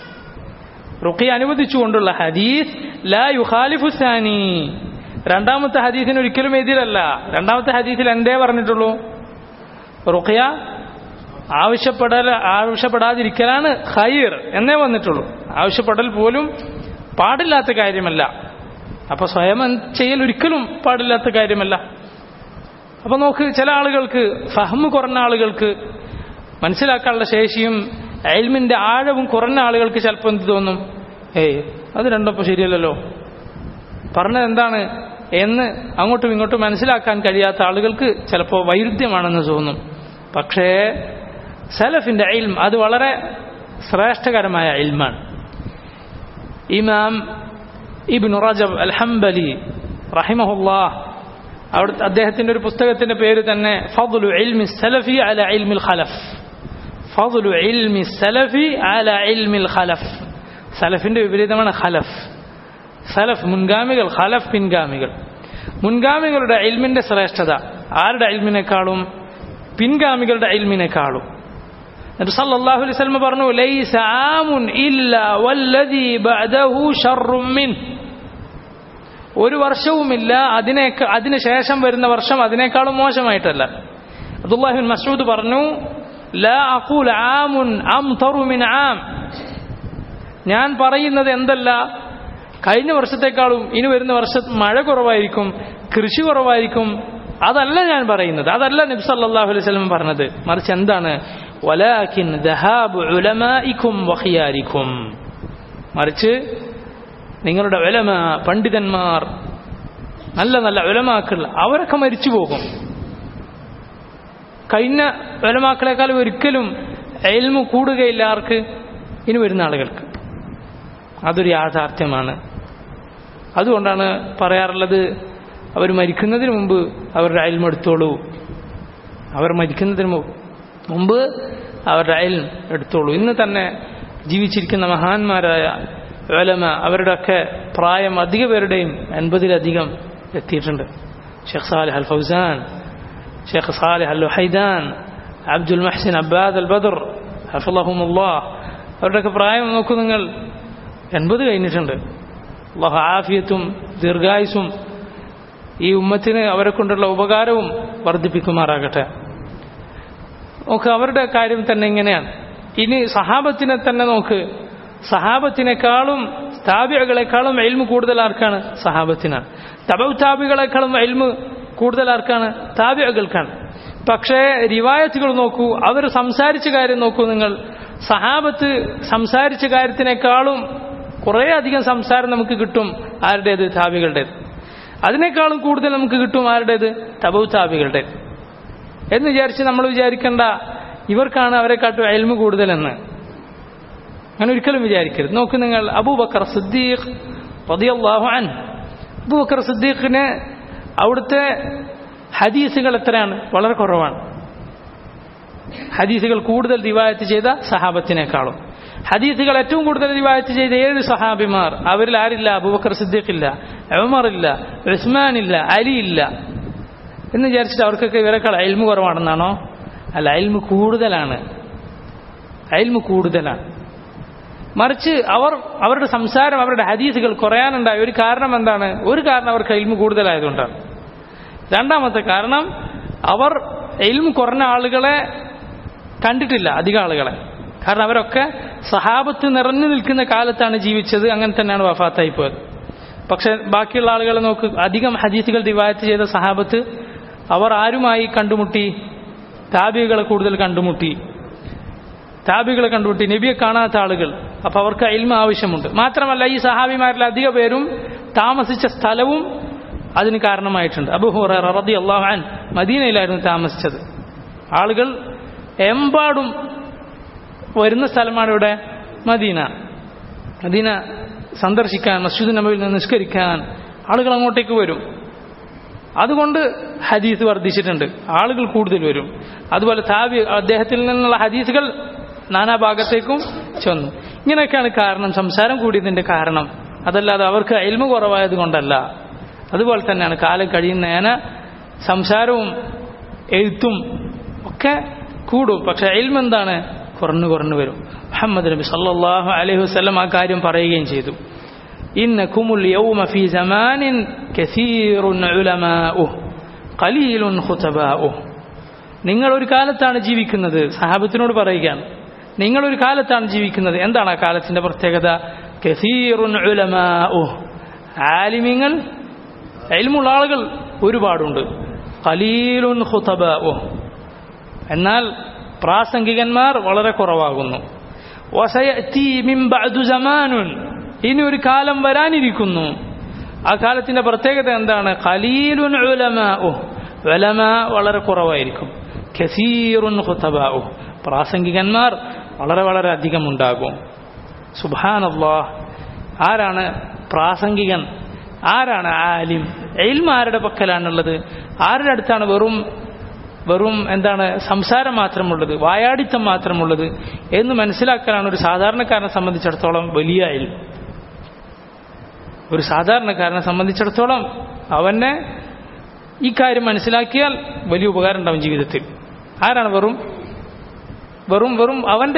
റുഖി അനുവദിച്ചുകൊണ്ടുള്ള ഹദീസ് ലാ യുഖാലിഫു സാനി രണ്ടാമത്തെ ഹദീസിന് ഒരിക്കലും എതിരല്ല രണ്ടാമത്തെ ഹദീസിൽ എന്തേ പറഞ്ഞിട്ടുള്ളൂ റുഖിയ ആവശ്യപ്പെടൽ ആവശ്യപ്പെടാതിരിക്കലാണ് ഖൈർ എന്നേ വന്നിട്ടുള്ളൂ ആവശ്യപ്പെടൽ പോലും പാടില്ലാത്ത കാര്യമല്ല അപ്പൊ സ്വയം ചെയ്യൽ ഒരിക്കലും പാടില്ലാത്ത കാര്യമല്ല അപ്പൊ നോക്ക് ചില ആളുകൾക്ക് ഫഹ്മ് കുറഞ്ഞ ആളുകൾക്ക് മനസ്സിലാക്കാനുള്ള ശേഷിയും അയൽമിന്റെ ആഴവും കുറഞ്ഞ ആളുകൾക്ക് ചിലപ്പോൾ എന്ത് തോന്നും ഏയ് അത് രണ്ടപ്പോൾ ശരിയല്ലല്ലോ പറഞ്ഞത് എന്താണ് എന്ന് അങ്ങോട്ടും ഇങ്ങോട്ടും മനസ്സിലാക്കാൻ കഴിയാത്ത ആളുകൾക്ക് ചിലപ്പോൾ വൈരുദ്ധ്യമാണെന്ന് തോന്നും പക്ഷേ സലഫിന്റെ ഇൽം അത് വളരെ ശ്രേഷ്ഠകരമായ ഇൽമാണ് ഇമാം ഇബിൻ റജബ് അൽ ഹംബലി റഹിമഹുല്ലാഹ് അവിടെ അദ്ദേഹത്തിന്റെ ഒരു പുസ്തകത്തിന്റെ പേര് തന്നെ ഫضل علم السلفي على علم الخلف ഫضل علم السلفي على علم الخلف സലഫിന്റെ വിപരീതമാണ് ഖലഫ് സലഫ് മുൻഗാമികൾ ഖലഫ് പിൻഗാമികൾ മുൻഗാമികളുടെ ഇൽമിന്റെ ശ്രേഷ്ഠത ആരുടെ ഇൽമിനേക്കാളും പിൻഗാമികളുടെ ഇൽമിനേക്കാളും നബി സല്ലല്ലാഹു അലൈഹി വസല്ലം പറഞ്ഞു ലൈസ ആമുൻ ഇല്ല വല്ലദി ബഅദഹു ഷർറും മിൻ ഒരു വർഷവുമില്ല അതിനേക്ക് അതിനുശേഷം വരുന്ന വർഷം അതിനേക്കാളും മോശമായിട്ടല്ല അബ്ദുല്ലാഹിബിൻ മസൂദ് പറഞ്ഞു ലാ അഖൂൽ ആമുൻ അംതറു മിൻ ആം ഞാൻ പറയുന്നത് എന്തല്ല കഴിഞ്ഞ വർഷത്തെക്കാളും ഇനി വരുന്ന വർഷത്ത് മഴ കുറവായിരിക്കും കൃഷി കുറവായിരിക്കും അതല്ല ഞാൻ പറയുന്നത് അതല്ല നബി സല്ലല്ലാഹു അലൈഹി വസല്ലം പറഞ്ഞത് മറിച്ച് എന്താണ് വലാകിൻ ദഹാബു ഉലമാഇക്കും വഖിയാരിക്കും മറിച്ച് നിങ്ങളുടെ ഉലമ പണ്ഡിതന്മാർ നല്ല നല്ല ഉലമാക്കൾ അവരൊക്കെ മരിച്ചു പോകും കഴിഞ്ഞ ഉലമാക്കളെക്കാൾ ഒരിക്കലും എൽമു കൂടുകയില്ല ആർക്ക് ഇനി വരുന്ന ആളുകൾക്ക് അതൊരു യാഥാർത്ഥ്യമാണ് അതുകൊണ്ടാണ് പറയാറുള്ളത് അവർ മരിക്കുന്നതിന് മുമ്പ് അവരുടെ അയൽമ എടുത്തോളൂ അവർ മരിക്കുന്നതിന് മു- മുമ്പ് അവരുടെ അയൽ എടുത്തോളൂ ഇന്ന് തന്നെ ജീവിച്ചിരിക്കുന്ന മഹാന്മാരായ വേലമ അവരുടെയൊക്കെ പ്രായം അധിക പേരുടെയും എൺപതിലധികം എത്തിയിട്ടുണ്ട് Sheikh Salih al Fawzan Sheikh Salih al Haidan Abdul Muhsin Abbad al Badr ഹഫലഹുമുല്ലാ അവരുടെയൊക്കെ പ്രായം നോക്കൂ നിങ്ങൾ എൺപത് കഴിഞ്ഞിട്ടുണ്ട് അള്ളാഹു ആഫിയത്തും ദീർഘായുസും ഈ ഉമ്മത്തിന് അവരെ കൊണ്ടുള്ള ഉപകാരവും വർദ്ധിപ്പിക്കുമാറാകട്ടെ നോക്ക് അവരുടെ കാര്യം തന്നെ ഇങ്ങനെയാണ് ഇനി സഹാബത്തിനെ തന്നെ നോക്ക് സഹാബത്തിനേക്കാളും താബികളെക്കാളും എൽമ് കൂടുതൽ ആർക്കാണ് സഹാബത്തിനാണ് തബൗ താബികളെക്കാളും എൽമ് കൂടുതൽ ആർക്കാണ് താബികൾക്കാണ് പക്ഷേ റിവായത്തുകൾ നോക്കൂ അവർ സംസാരിച്ച കാര്യം നോക്കൂ നിങ്ങൾ സഹാബത്ത് സംസാരിച്ച കാര്യത്തിനേക്കാളും കുറേ അധികം സംസാരം നമുക്ക് കിട്ടും ആരുടേത് താബികളുടേത് അതിനേക്കാളും കൂടുതൽ നമുക്ക് കിട്ടും ആരുടേത് തബൗ താബികളുടേത് എന്ന് വിചാരിച്ച് നമ്മൾ വിചാരിക്കേണ്ട ഇവർക്കാണ് അവരെക്കാട്ടും അയൽമ കൂടുതലെന്ന് അങ്ങനെ ഒരിക്കലും വിചാരിക്കരുത് നോക്ക് നിങ്ങൾ അബൂബക്കർ സിദ്ദീഖ് റളിയല്ലാഹു അൻ അബൂബക്കർ സിദ്ദീഖിന് അവിടുത്തെ ഹദീസുകൾ എത്രയാണ് വളരെ കുറവാണ് ഹദീസുകൾ കൂടുതൽ റിവായത്ത് ചെയ്ത സഹാബത്തിനേക്കാളും ഹദീസുകൾ ഏറ്റവും കൂടുതൽ റിവായത്ത് ചെയ്ത ഏഴ് സഹാബിമാർ അവരിൽ ആരില്ല അബൂബക്കർ സിദ്ദീഖ് ഇല്ല ഉമർ ഇല്ല ഉസ്മാൻ ഇല്ല അലി ഇല്ല എന്ന് വിചാരിച്ചിട്ട് അവർക്കൊക്കെ ഇവരെക്കാൾ അയൽമു കുറവാണെന്നാണോ അല്ല അയൽമു കൂടുതലാണ് അയൽമു കൂടുതലാണ് മറിച്ച് അവർ അവരുടെ സംസാരം അവരുടെ ഹദീസുകൾ കുറയാനുണ്ടായ ഒരു കാരണം എന്താണ് ഒരു കാരണം അവർക്ക് എൽമു കൂടുതലായതുകൊണ്ടാണ് രണ്ടാമത്തെ കാരണം അവർ എൽമു കുറഞ്ഞ ആളുകളെ കണ്ടിട്ടില്ല അധിക ആളുകളെ കാരണം അവരൊക്കെ സഹാബത്ത് നിറഞ്ഞു നിൽക്കുന്ന കാലത്താണ് ജീവിച്ചത് അങ്ങനെ തന്നെയാണ് വഫാത്തായി പോയത് പക്ഷെ ബാക്കിയുള്ള ആളുകളെ നോക്ക് അധികം ഹദീസുകൾ റിവായത്ത് ചെയ്ത സഹാബത്ത് അവർ ആരുമായി കണ്ടുമുട്ടി താബികളെ കൂടുതൽ കണ്ടുമുട്ടി താബികളെ കണ്ടുമുട്ടി നബിയെ കാണാത്ത ആളുകൾ അപ്പൊ അവർക്ക് അയിൽമ ആവശ്യമുണ്ട് മാത്രമല്ല ഈ സഹാബിമാരിൽ അധിക പേരും താമസിച്ച സ്ഥലവും അതിന് കാരണമായിട്ടുണ്ട് അബുഹുറ റതി അള്ളാഹാൻ മദീനയിലായിരുന്നു താമസിച്ചത് ആളുകൾ എമ്പാടും വരുന്ന സ്ഥലമാണ് ഇവിടെ മദീന മദീന സന്ദർശിക്കാൻ മസ്ജിദ് നബിയിൽ നിന്ന് നിസ്കരിക്കാൻ ആളുകൾ അങ്ങോട്ടേക്ക് വരും അതുകൊണ്ട് ഹദീസ് വർദ്ധിച്ചിട്ടുണ്ട് ആളുകൾ കൂടുതൽ വരും അതുപോലെ താവി അദ്ദേഹത്തിൽ നിന്നുള്ള ഹദീസുകൾ നാനാഭാഗത്തേക്കും ചെന്നു ഇങ്ങനെയൊക്കെയാണ് കാരണം സംസാരം കൂടിയതിന്റെ കാരണം അതല്ലാതെ അവർക്ക് അയൽമ കുറവായത് കൊണ്ടല്ല അതുപോലെ തന്നെയാണ് കാലം കഴിയുന്നേന സംസാരവും എഴുത്തും ഒക്കെ കൂടും പക്ഷെ അയൽമ എന്താണ് കുറഞ്ഞു കുറഞ്ഞു വരും മുഹമ്മദ് നബി സല്ലല്ലാഹു അലൈഹി വസല്ലം ആ കാര്യം പറയുകയും ചെയ്തു ഇന്നകുമുൽ യൗമ ഫീ സമാനിൻ കസീറുൻ ഉലമാഉ ഖലീലുൻ ഖുതബാഉ നിങ്ങൾ ഒരു കാലത്താണ് ജീവിക്കുന്നത് സഹാബത്തിനോട് പറയുകയാണ് നിങ്ങൾ ഒരു കാലത്താണ് ജീവിക്കുന്നത് എന്താണ് ആ കാലത്തിന്റെ പ്രത്യേകത കസീറുൻ ഉലമാഉ ആലിമിങ്ങൾ എൽമുള്ള ആളുകൾ ഒരുപാടുണ്ട് ഖലീലുൻ ഖുതബാഉ എന്നാൽ പ്രാസംഗികന്മാർ വളരെ കുറവാകുന്നു വസയഅതി മിൻ ബഅദു സമാനുൻ ഇനി ഒരു കാലം വരാനിരിക്കുന്നു ആ കാലത്തിന്റെ പ്രത്യേകത എന്താണ് ഖലീലുൻ ഉലമാഉ ഉലമ വളരെ കുറവായിരിക്കും കസീറുൻ ഖുതബാഉ പ്രാസംഗികന്മാർ വളരെ വളരെ അധികം ഉണ്ടാകും സുബ്ഹാനല്ലാഹ് ആരാണ് പ്രാസംഗികൻ ആരാണ് ആലിം എൽമ ആരുടെ പക്കലാണുള്ളത് ആരുടെ അടുത്താണ് വെറും വെറും എന്താണ് സംസാരം മാത്രമുള്ളത് വായാടിത്തം മാത്രമുള്ളത് എന്ന് മനസ്സിലാക്കാനാണ് ഒരു സാധാരണക്കാരനെ സംബന്ധിച്ചിടത്തോളം വലിയ അയൽ ഒരു സാധാരണക്കാരനെ സംബന്ധിച്ചിടത്തോളം അവനെ ഈ കാര്യം മനസ്സിലാക്കിയാൽ വലിയ ഉപകാരം ഉണ്ടാവും ജീവിതത്തിൽ ആരാണ് വെറും വെറും വെറും അവന്റെ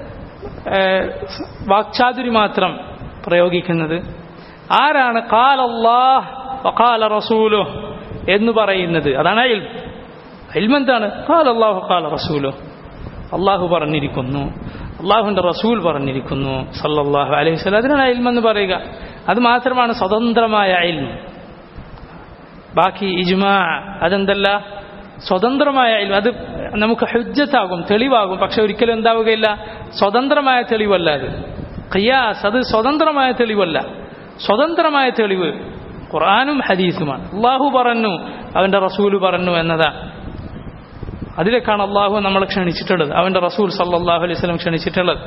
വാക്ചാതുരി മാത്രം പ്രയോഗിക്കുന്നത് ആരാണ് കാലല്ലാഹ് കാല റസൂലോ എന്ന് പറയുന്നത് അതാണ് അയൽ ഇൽമെന്താണ് കാൽ അള്ളാഹു കാല റസൂലോ അള്ളാഹു പറഞ്ഞിരിക്കുന്നു അള്ളാഹുവിന്റെ റസൂൽ പറഞ്ഞിരിക്കുന്നു സല്ലല്ലാഹു അലൈഹി വസല്ലം അതിനാണ് ഇൽമെന്ന് പറയുക അത് മാത്രമാണ് സ്വതന്ത്രമായ ഇൽം ബാക്കി ഇജ്മാ അതെന്തല്ല സ്വതന്ത്രമായ ഇൽം അത് നമുക്ക് ഹുജ്ജത്താകും തെളിവാകും പക്ഷെ ഒരിക്കലും എന്താവുകയില്ല സ്വതന്ത്രമായ തെളിവല്ല അത് ഖിയാസ് അത് സ്വതന്ത്രമായ തെളിവല്ല സ്വതന്ത്രമായ തെളിവ് ഖുർആാനും ഹദീസുമാണ് അള്ളാഹു പറഞ്ഞു അവന്റെ റസൂല് പറഞ്ഞു എന്നതാണ് അതിലേക്കാണ് അള്ളാഹു നമ്മളെ ക്ഷണിച്ചിട്ടുള്ളത് അവന്റെ റസൂൽ സല്ലാഹു അലൈഹി സ്വലം ക്ഷണിച്ചിട്ടുള്ളത്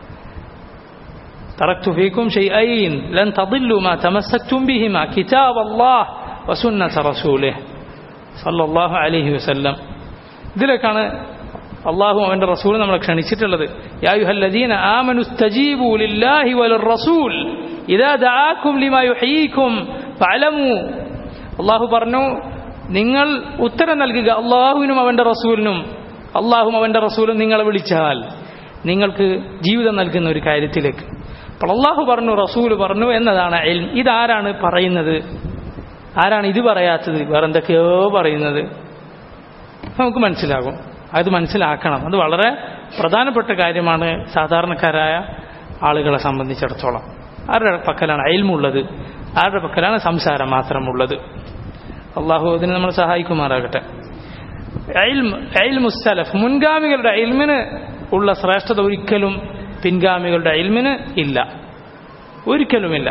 تركت فيكم شيئين لن تضلوا ما تمسكتم بهما كتاب الله وسنة رسوله صلى الله عليه وسلم ഇതിലേക്കാണ് അള്ളാഹു അവന്റെ റസൂൽ നമ്മളെ ക്ഷണിച്ചിട്ടുള്ളത് യായുഹല്ലദീന ആമനു സ്തജീബു ലില്ലാഹി വലിർ റസൂൽ ഇദാ ദആക്കും ലിമാ യുഹീക്കും ഫഅലമു അള്ളാഹു പറഞ്ഞു നിങ്ങൾ ഉത്തരം നൽകുക അള്ളാഹുവിനും അവന്റെ റസൂലിനും അള്ളാഹും അവന്റെ റസൂലും നിങ്ങളെ വിളിച്ചാൽ നിങ്ങൾക്ക് ജീവിതം നൽകുന്ന ഒരു കാര്യത്തിലേക്ക് അപ്പോൾ അള്ളാഹു പറഞ്ഞു റസൂൽ പറഞ്ഞു എന്നതാണ് ഇൽം ഇതാരാണ് പറയുന്നത് ആരാണ് ഇത് പറയാത്തത് വേറെ എന്തൊക്കെയോ പറയുന്നത് നമുക്ക് മനസ്സിലാകും അത് മനസ്സിലാക്കണം അത് വളരെ പ്രധാനപ്പെട്ട കാര്യമാണ് സാധാരണക്കാരായ ആളുകളെ സംബന്ധിച്ചിടത്തോളം ആരുടെ പക്കലാണ് അയൽമുള്ളത് ആരുടെ പക്കലാണ് സംസാരം മാത്രമുള്ളത് അള്ളാഹു അതിന് നമ്മൾ സഹായിക്കുമാറാകട്ടെ മുസ്തലഫ് മുൻഗാമികളുടെ അയിൽമിന് ഉള്ള ശ്രേഷ്ഠത ഒരിക്കലും പിൻഗാമികളുടെ അയിൽമിന് ഇല്ല ഒരിക്കലുമില്ല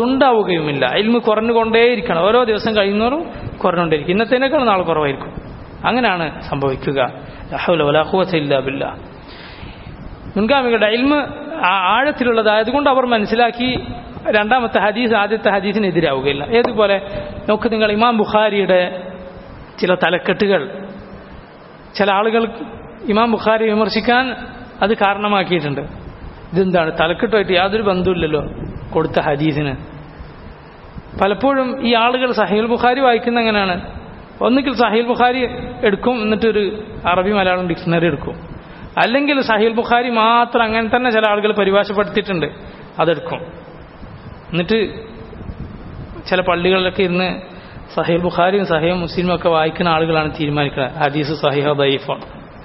അതുണ്ടാവുകയുമില്ല അയിൽമ് കുറഞ്ഞുകൊണ്ടേയിരിക്കണം ഓരോ ദിവസം കഴിയുന്നവരും കുറഞ്ഞുകൊണ്ടേയിരിക്കും ഇന്നത്തേനേക്കാൾ നാളെ കുറവായിരിക്കും അങ്ങനെയാണ് സംഭവിക്കുക ലാ ഹൗല വലാ ഖുവത ഇല്ലാ ബില്ലാ മുൻഗാമികളുടെ ഇൽമ് ആ- ആഴത്തിലുള്ളതായതുകൊണ്ട് അവർ മനസ്സിലാക്കി രണ്ടാമത്തെ ഹദീസ് ആദ്യത്തെ ഹദീസിന് എതിരാവുകയില്ല ഏതുപോലെ നോക്ക് നിങ്ങൾ ഇമാം ബുഖാരിയുടെ ചില തലക്കെട്ടുകൾ ചില ആളുകൾ ഇമാം ബുഖാരി വിമർശിക്കാൻ അത് കാരണമാക്കിയിട്ടുണ്ട് ഇതെന്താണ് തലക്കെട്ടുമായിട്ട് യാതൊരു ബന്ധവുമില്ലല്ലോ കൊടുത്ത ഹദീസിന് പലപ്പോഴും ഈ ആളുകൾ സഹീൽ ബുഖാരി വായിക്കുന്ന എങ്ങനെയാണ് ഒന്നുകിൽ സഹീൽ ബുഖാരി എടുക്കും എന്നിട്ടൊരു അറബി മലയാളം ഡിക്ഷണറി എടുക്കും അല്ലെങ്കിൽ സഹീൽ ബുഖാരി മാത്രം അങ്ങനെ തന്നെ ചില ആളുകൾ പരിഭാഷപ്പെടുത്തിയിട്ടുണ്ട് അതെടുക്കും എന്നിട്ട് ചില പള്ളികളിലൊക്കെ ഇരുന്ന് സഹീൽ ബുഖാരിയും സഹീൽ മുസ്ലിമും ഒക്കെ വായിക്കുന്ന ആളുകളാണ് തീരുമാനിക്കുന്നത് ഹദീസ് സഹിഹ ദൈഫാണ്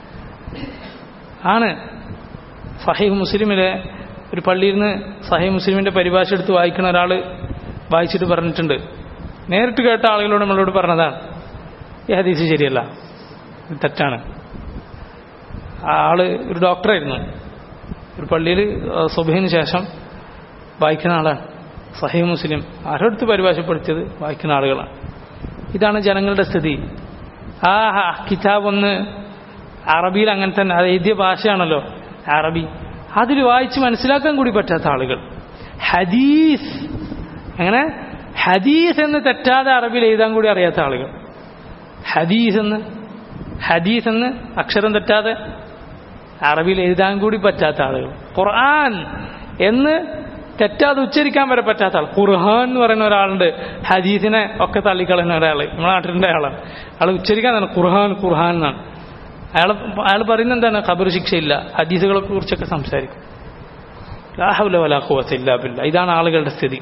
ആണ് സഹീഹ് മുസ്ലിമിലെ ഒരു പള്ളിയിൽ നിന്ന് സഹീഹ് മുസ്ലിമിന്റെ പരിഭാഷ എടുത്ത് വായിക്കുന്ന ഒരാൾ വായിച്ചിട്ട് പറഞ്ഞിട്ടുണ്ട് നേരിട്ട് കേട്ട ആളുകളോട് നമ്മളോട് പറഞ്ഞതാണ് ഈ ഹദീസ് ശരിയല്ല ഇത് തെറ്റാണ് ആ ആള് ഒരു ഡോക്ടറായിരുന്നു ഒരു പള്ളിയിൽ സുബഹിന് ശേഷം വായിക്കുന്ന ആളാണ് സഹീഹ് മുസ്ലിം ആരോടുത്ത് പരിഭാഷപ്പെടുത്തിയത് വായിക്കുന്ന ആളുകളാണ് ഇതാണ് ജനങ്ങളുടെ സ്ഥിതി ആ ഹ, കിതാബ് ഒന്ന് അറബിയിൽ അങ്ങനെ തന്നെ അത് എഴുതിയ ഭാഷയാണല്ലോ അറബി അതിൽ വായിച്ച് മനസ്സിലാക്കാൻ കൂടി പറ്റാത്ത ആളുകൾ ഹദീസ് അങ്ങനെ ഹദീസ് എന്ന് തെറ്റാതെ അറബിയിൽ എഴുതാൻ കൂടി അറിയാത്ത ആളുകൾ ഹദീസ് എന്ന് ഹദീസ് എന്ന് അക്ഷരം തെറ്റാതെ അറബിയിൽ എഴുതാൻ കൂടി പറ്റാത്ത ആളുകൾ ഖുർആൻ എന്ന് തെറ്റാതെ ഉച്ചരിക്കാൻ വരെ പറ്റാത്ത ആൾ ഖുർഹാൻ എന്ന് പറയുന്ന ഒരാളുണ്ട് ഹദീസിനെ ഒക്കെ തള്ളിക്കളയുന്ന ഒരാൾ നമ്മുടെ നാട്ടിലെ ആളാണ് ആൾ ഉച്ചരിക്കാൻ തന്നെ ഖുർഹാൻ ഖുർഹാൻ എന്നാണ് അയാൾ അയാൾ പറയുന്നത് എന്താണ് ഖബർ ശിക്ഷയില്ല ഹദീസുകളെ കുറിച്ചൊക്കെ സംസാരിക്കും ലാഹുല വലാഖുവത്തില്ല ബില്ല ഇതാണ് ആളുകളുടെ സ്ഥിതി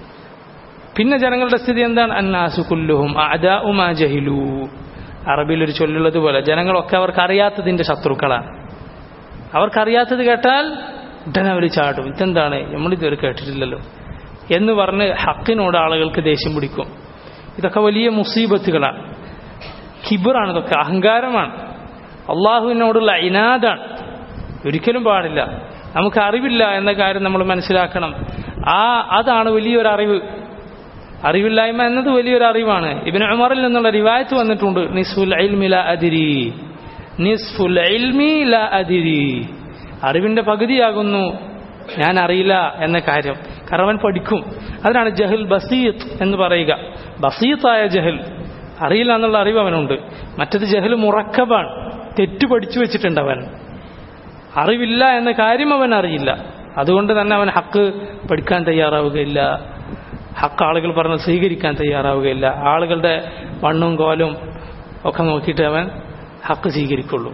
പിന്നെ ജനങ്ങളുടെ സ്ഥിതി എന്താണ് അന്നാസു കുല്ലുഹും അദാഉമാ ജഹിലു അറബിയിൽ ഒരു ചൊല്ലുള്ളത് പോലെ ജനങ്ങളൊക്കെ അവർക്ക് അറിയാത്തതിന്റെ ശത്രുക്കളാണ് അവർക്കറിയാത്തത് കേട്ടാൽ ഉടനെ അവർ ചാടും ഇതെന്താണ് നമ്മളിതുവരെ കേട്ടിട്ടില്ലല്ലോ എന്ന് പറഞ്ഞ് ഹക്കിനോട് ആളുകൾക്ക് ദേഷ്യം പിടിക്കും ഇതൊക്കെ വലിയ മുസീബത്തുകളാണ് കിബറാണ് ഇതൊക്കെ അഹങ്കാരമാണ് അള്ളാഹുവിനോടുള്ള ഇനാദാണ് ഒരിക്കലും പാടില്ല നമുക്ക് അറിവില്ല എന്ന കാര്യം നമ്മൾ മനസ്സിലാക്കണം ആ അതാണ് വലിയൊരു അറിവ് അറിവില്ലായ്മ എന്നത് വലിയൊരു അറിവാണ് ഇബിന് ഉമറിൽ നിന്നുള്ള റിവായത്ത് വന്നിട്ടുണ്ട് നിസ്ഫുൽ ഇൽമി ലാ അദിരി നിസ്ഫുൽ ഇൽമി ലാ അദിരി അറിവിന്റെ പകുതിയാകുന്നു ഞാൻ അറിയില്ല എന്ന കാര്യം കാരണം അവൻ പഠിക്കും അതിനാണ് ജഹൽ ബസീത്ത് എന്ന് പറയുക ബസീത്തായ ജഹൽ അറിയില്ല എന്നുള്ള അറിവ് അവനുണ്ട് മറ്റത് ജഹൽ മുറക്കബാണ് തെറ്റ് പഠിച്ചു വെച്ചിട്ടുണ്ട് അവൻ അറിവില്ല എന്ന കാര്യം അവൻ അറിയില്ല അതുകൊണ്ട് തന്നെ അവൻ ഹക്ക് പഠിക്കാൻ തയ്യാറാവുകയില്ല ഹക്ക് ആളുകൾ പറഞ്ഞ് സ്വീകരിക്കാൻ തയ്യാറാവുകയില്ല ആളുകളുടെ വണ്ണും കോലും ഒക്കെ നോക്കിയിട്ട് അവൻ ഹക്ക് സ്വീകരിക്കുള്ളൂ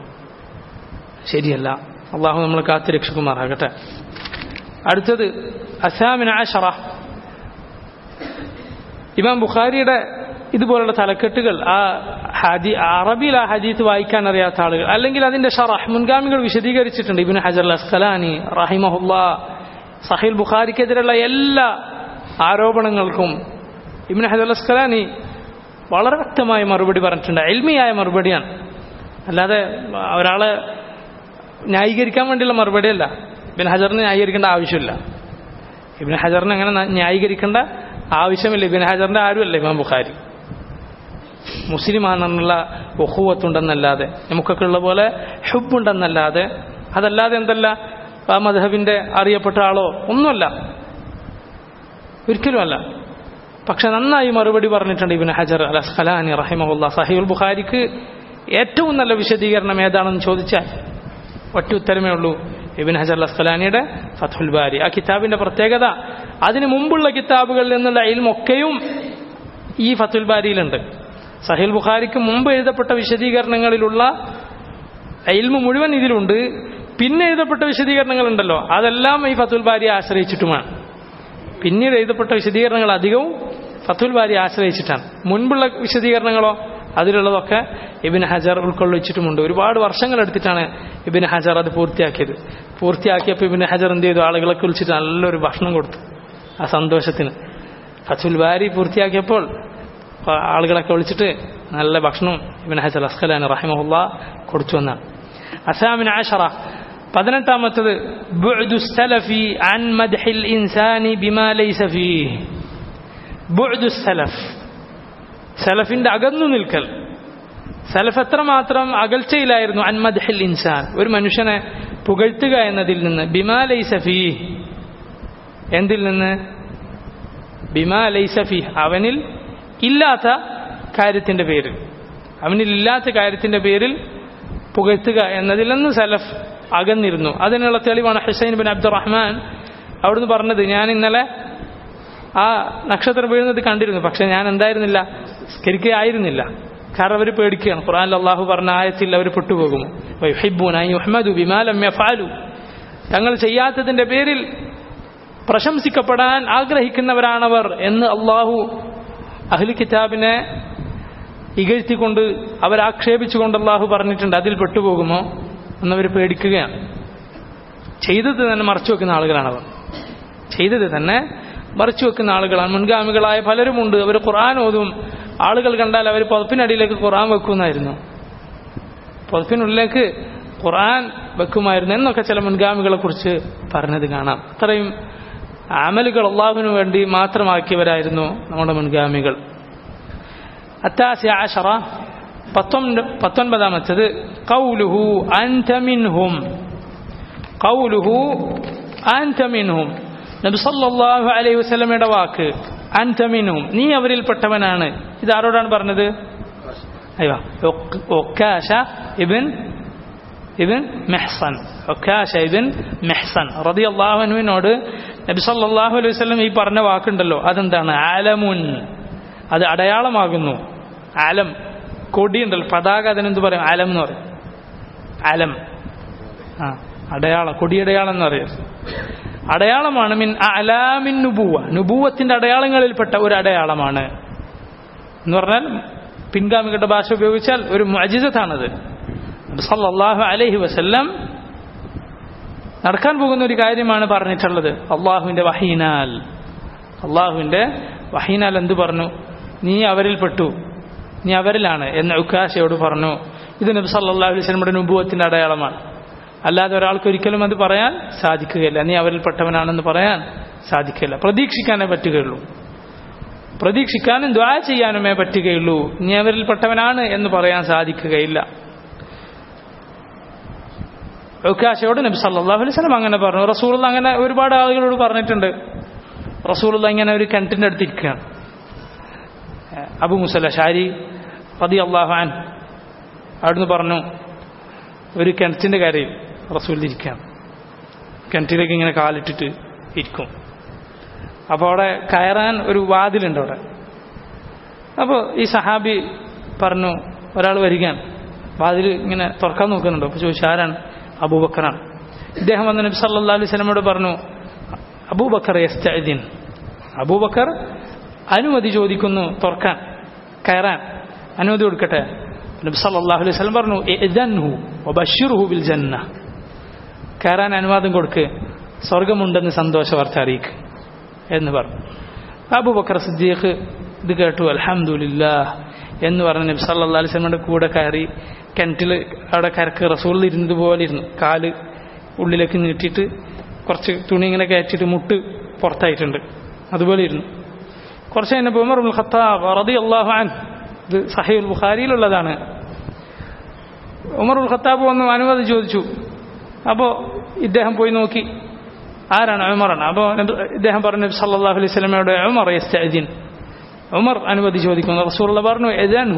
ശരിയല്ല അള്ളാഹു നമ്മൾ കാത്തു രക്ഷിക്കുമാറാകട്ടെ അടുത്തത് അസാമിൻ ആഷറ ഇമാം ബുഖാരിയുടെ ഇതുപോലുള്ള തലക്കെട്ടുകൾ ആ ഹദി അറബിയിൽ ആ ഹദീത്ത് വായിക്കാൻ അറിയാത്ത ആളുകൾ അല്ലെങ്കിൽ അതിന്റെ ഷറഹ് മുൻഗാമികൾ വിശദീകരിച്ചിട്ടുണ്ട് ഇബിൻ ഹജർ അസ്കലാനി റഹിമഹുല്ല സഹീൽ ബുഖാരിക്കെതിരെയുള്ള എല്ലാ ആരോപണങ്ങൾക്കും ഇബിൻ ഹജർ അസ്കലാനി വളരെ വ്യക്തമായ മറുപടി പറഞ്ഞിട്ടുണ്ട് എൽമിയായ മറുപടിയാണ് അല്ലാതെ ഒരാളെ ന്യായീകരിക്കാൻ വേണ്ടിയുള്ള മറുപടിയല്ല ഇബിൻ ഹജറിന് ന്യായീകരിക്കേണ്ട ആവശ്യമില്ല ഇബിൻ ഹജറിന് അങ്ങനെ ന- ന്യായീകരിക്കേണ്ട ആവശ്യമില്ല ഇബിൻ ഹജറിന്റെ ആരുമല്ല ഇമാം ബുഖാരി മുസ്ലിമാണെന്നുള്ള ഒഹുവത്തുണ്ടെന്നല്ലാതെ നമുക്കൊക്കെ ഉള്ള പോലെ ഹുബുണ്ടെന്നല്ലാതെ അതല്ലാതെ എന്തല്ല ആ മധബിന്റെ അറിയപ്പെട്ട ആളോ ഒന്നുമല്ല ഒരിക്കലുമല്ല പക്ഷെ നന്നായി മറുപടി പറഞ്ഞിട്ടുണ്ട് ഇബിൻ ഹജർ അൽ അസ്ഖലാനി റഹിമഹുല്ല സഹീൽ ബുഖാരിക്ക് ഏറ്റവും നല്ല വിശദീകരണം ഏതാണെന്ന് ചോദിച്ചാൽ ഒറ്റ ഉത്തരമേ ഉള്ളൂ ഇബിൻ ഹജർ അൽ അസ്ഖലാനിയുടെ ഫത്തുൽ ബാരി ആ കിതാബിന്റെ പ്രത്യേകത അതിന് മുമ്പുള്ള കിതാബുകളിൽ നിന്നുള്ള ഇൽമൊക്കെയും ഈ ഫത്തുൽ ബാരിയിലുണ്ട് സഹീൽ ബുഖാരിക്ക് മുമ്പ് എഴുതപ്പെട്ട വിശദീകരണങ്ങളിലുള്ള ഇൽമു മുഴുവൻ ഇതിലുണ്ട് പിന്നെ എഴുതപ്പെട്ട വിശദീകരണങ്ങളുണ്ടല്ലോ അതെല്ലാം ഈ ഫത്തുൽ ബാരിയെ ആശ്രയിച്ചിട്ടുമാണ് പിന്നീട് എഴുതപ്പെട്ട വിശദീകരണങ്ങൾ അധികവും ഫത്തുൽ ബാരി ആശ്രയിച്ചിട്ടാണ് മുൻപുള്ള വിശദീകരണങ്ങളോ അതിലുള്ളതൊക്കെ ഇബിൻ ഹജർ ഉൾക്കൊള്ളിച്ചിട്ടുമുണ്ട് ഒരുപാട് വർഷങ്ങൾ എടുത്തിട്ടാണ് ഇബിൻ ഹജർ അത് പൂർത്തിയാക്കിയത് പൂർത്തിയാക്കിയപ്പോൾ ഇബിൻ ഹജർ എന്ത് ചെയ്തു ആളുകളെ വിളിച്ചിട്ട് നല്ലൊരു ഭക്ഷണം കൊടുത്തു ആ സന്തോഷത്തിന് ഫത്തുൽ ബാരി പൂർത്തിയാക്കിയപ്പോൾ ആ ആളുകളൊക്കെ വിളിച്ചിട്ട് നല്ല ഭക്ഷണം ഇബിൻ ഹജർ അസ്ഖലാൻ റഹിമഹുല്ല കൊടുത്തു എന്നാണ് അസാമിൻ ആഷറ പതിനെട്ടാമത്തത് ബുഅ്ദു സലഫി അൻ മദ്ഹിൽ ഇൻസാനി ബിമാ ലൈസ ഫീഹ് ബുഅ്ദു സലഫ് സലഫിന്റെ അകന്നു നിൽക്കൽ സലഫ് എത്രമാത്രം അകൽച്ചയിലായിരുന്നു അൻമദ്ഹിൽ ഇൻസാൻ ഒരു മനുഷ്യനെ പുകഴ്ത്തുക എന്നതിൽ നിന്ന് ബിമാ ലൈസഫി എന്തിൽ നിന്ന് ബിമാ ലൈസഫി അവനിൽ ഇല്ലാത്ത കാര്യത്തിന്റെ പേരിൽ അവനിൽ ഇല്ലാത്ത കാര്യത്തിന്റെ പേരിൽ പുകഴ്ത്തുക എന്നതിൽ നിന്ന് സലഫ് അകന്നിരുന്നു അതിനുള്ള തെളിവാണ് ഹുസൈൻ ബിൻ അബ്ദുറഹ്മാൻ അവിടുന്ന് പറഞ്ഞത് ഞാൻ ഇന്നലെ ആ നക്ഷത്രം വീഴുന്നത് കണ്ടിരുന്നു പക്ഷെ ഞാൻ എന്തായിരുന്നില്ല സ്കരിക്കുകയായിരുന്നില്ല കാരണം അവർ പേടിക്കുകയാണ് ഖുറാൻ അള്ളാഹു പറഞ്ഞ ആയത്തിൽ അവർ പെട്ടുപോകുമോ തങ്ങൾ ചെയ്യാത്തതിന്റെ പേരിൽ പ്രശംസിക്കപ്പെടാൻ ആഗ്രഹിക്കുന്നവരാണവർ എന്ന് അള്ളാഹു അഹ്ലി കിതാബിനെ ഇകഴ്ത്തിക്കൊണ്ട് അവരാക്ഷേപിച്ചുകൊണ്ട് അള്ളാഹു പറഞ്ഞിട്ടുണ്ട് അതിൽ പെട്ടുപോകുമോ എന്നവർ പേടിക്കുകയാണ് ചെയ്തത് തന്നെ മറച്ചു വെക്കുന്ന ആളുകളാണവർ ചെയ്തത് തന്നെ മറച്ചു വെക്കുന്ന ആളുകളാണ് മുൻഗാമികളായ പലരുമുണ്ട് അവർ ഖുർആൻ ഓതും ആളുകൾ കണ്ടാൽ അവർ പുതപ്പിനടിയിലേക്ക് ഖുർആൻ വെക്കുമായിരുന്നു പുതപ്പിനുള്ളിലേക്ക് ഖുർആൻ വെക്കുമായിരുന്നു എന്നൊക്കെ ചില മുൻഗാമികളെ കുറിച്ച് പറഞ്ഞത് കാണാം അത്രയും അമലുകൾ അള്ളാഹുവിനു വേണ്ടി മാത്രമാക്കിയവരായിരുന്നു നമ്മുടെ മുൻഗാമികൾ അത്താസി ആഷറ പത്തൊൻപതാമത്തത് കൗലുഹു അൻതമിൻഹും കൗലുഹു അൻതമിൻഹും നബി സല്ലല്ലാഹു അലൈഹി വസല്ലമയുടെ വാക്ക് അൻതമിൻഹും നീ അവരിൽപ്പെട്ടവനാണ് ഇത് ആരോടാണ് പറഞ്ഞത് അയ്യോ ഒക്കാശ ഇബിൻ ഇബിൻ മെഹ്സൻ ഒക്കാശ ഇബിൻ മെഹ്സൻ റളിയല്ലാഹു അൻഹുവിനോട് നബി സല്ലല്ലാഹു അലൈഹി വസല്ലം ഈ പറഞ്ഞ വാക്കുണ്ടല്ലോ അതെന്താണ് ആലമുൻ അത് അടയാളമാകുന്നു ആലം കൊടിയുണ്ടല്ലോ പതാക അതിനെന്ത് പറയും ആലം എന്ന് പറയും ആലം ആ അടയാളം കൊടിയടയാളം എന്ന് പറയും അടയാളമാണ് മിൻ അലാമിൻ നുബൂവ നുബൂവത്തിന്റെ അടയാളങ്ങളിൽപ്പെട്ട ഒരു അടയാളമാണ് എന്ന് പറഞ്ഞാൽ പിൻഗാമികളുടെ ഭാഷ ഉപയോഗിച്ചാൽ ഒരു മജിസത്താണത് സല്ലല്ലാഹു അലൈഹി വസല്ലം നടക്കാൻ പോകുന്ന ഒരു കാര്യമാണ് പറഞ്ഞിട്ടുള്ളത് അള്ളാഹുവിന്റെ വഹീനാൽ അള്ളാഹുവിന്റെ വഹീനാൽ എന്ത് പറഞ്ഞു നീ അവരിൽ പെട്ടു നീ അവരിലാണ് എന്ന് ഉക്കാശയോട് പറഞ്ഞു ഇത് നബി സല്ലല്ലാഹു അലൈഹി വസല്ലമയുടെ നുബുവത്തിന്റെ അടയാളമാണ് അല്ലാതെ ഒരാൾക്ക് ഒരിക്കലും അത് പറയാൻ സാധിക്കുകയില്ല നീ അവരിൽപ്പെട്ടവനാണെന്ന് പറയാൻ സാധിക്കില്ല പ്രതീക്ഷിക്കാനേ പറ്റുകയുള്ളൂ പ്രതീക്ഷിക്കാനും ദ്വാ ചെയ്യാനുമേ പറ്റുകയുള്ളൂ നീ അവരിൽപ്പെട്ടവനാണ് എന്ന് പറയാൻ സാധിക്കുകയില്ല ഉക്കാശയോട് നബി സല്ലല്ലാഹു അലൈഹി വസല്ലം അങ്ങനെ പറഞ്ഞു റസൂൽ അങ്ങനെ ഒരുപാട് ആളുകളോട് പറഞ്ഞിട്ടുണ്ട് റസൂൽ ഇങ്ങനെ ഒരു കിണറ്റിൻ്റെ അടുത്തിരിക്കുകയാണ് അബു മുസല്ല ഷാരി റതി അള്ളാഹാൻ അവിടുന്ന് പറഞ്ഞു ഒരു കിണറ്റിൻ്റെ കരയിൽ റസൂൽ ഇരിക്കുകയാണ് കിണറ്റിലേക്ക് ഇങ്ങനെ കാലിട്ടിട്ട് ഇരിക്കും അപ്പോൾ അവിടെ കയറാൻ ഒരു വാതിലുണ്ട് അവിടെ അപ്പോൾ ഈ സഹാബി പറഞ്ഞു ഒരാൾ വരികയാണ് വാതിൽ ഇങ്ങനെ തുറക്കാൻ നോക്കുന്നുണ്ടോ അപ്പോൾ ചോദിച്ചു ആരാണ് അബൂബക്കറാണ് ഇദ്ദേഹം വന്ന് നബി സല്ലാ അലൈഹി സ്വലമോട് പറഞ്ഞു അബൂബക്കർ യസ്തീൻ അബൂബക്കർ അനുമതി ചോദിക്കുന്നു തുറക്കാൻ കയറാൻ അനുമതി കൊടുക്കട്ടെ നബി സല്ലല്ലാഹു അലൈഹി വസല്ലം പറഞ്ഞു ഇദൻഹു വബശ്ശിർഹു ബിൽ ജന്ന കയറാൻ അനുവാദം കൊടുക്ക് സ്വർഗമുണ്ടെന്ന് സന്തോഷ വാർത്ത അറിയിക്ക് എന്ന് പറഞ്ഞു അബൂബക്കർ സിദ്ദീഖ് ഇത് കേട്ടു അൽഹംദുലില്ലാ എന്ന് പറഞ്ഞ് നബി സല്ലല്ലാഹു അലൈഹി വസല്ലമയുടെ കൂടെ കയറി കിണറ്റിൽ അവിടെ കരക്ക് റസൂളിൽ ഇരുന്നത് പോലെ ഇരുന്നു കാല് ഉള്ളിലേക്ക് നീട്ടിയിട്ട് കുറച്ച് തുണി ഇങ്ങനെ കയറ്റിയിട്ട് മുട്ട് പുറത്തായിട്ടുണ്ട് അതുപോലെ ഇരുന്നു കുറച്ച് കഴിഞ്ഞപ്പോൾ ഉമർ ഉൽ ഖത്താബ് റതി അള്ളാഹു അൻ ഇത് സഹീൽ ബുഖാരിയിലുള്ളതാണ് ഉമർ ഉൽ ഖത്താബ് വന്ന് അനുമതി ചോദിച്ചു അപ്പോൾ ഇദ്ദേഹം പോയി നോക്കി ആരാണ് ഉമറാണ് അപ്പോൾ ഇദ്ദേഹം പറഞ്ഞു സല്ലാഹു അലൈഹി സ്വലമയുടെ ഉമർ യസ്തീൻ ഉമർ അനുമതി ചോദിക്കുന്നു റസൂള്ള പറഞ്ഞു എജൻഹു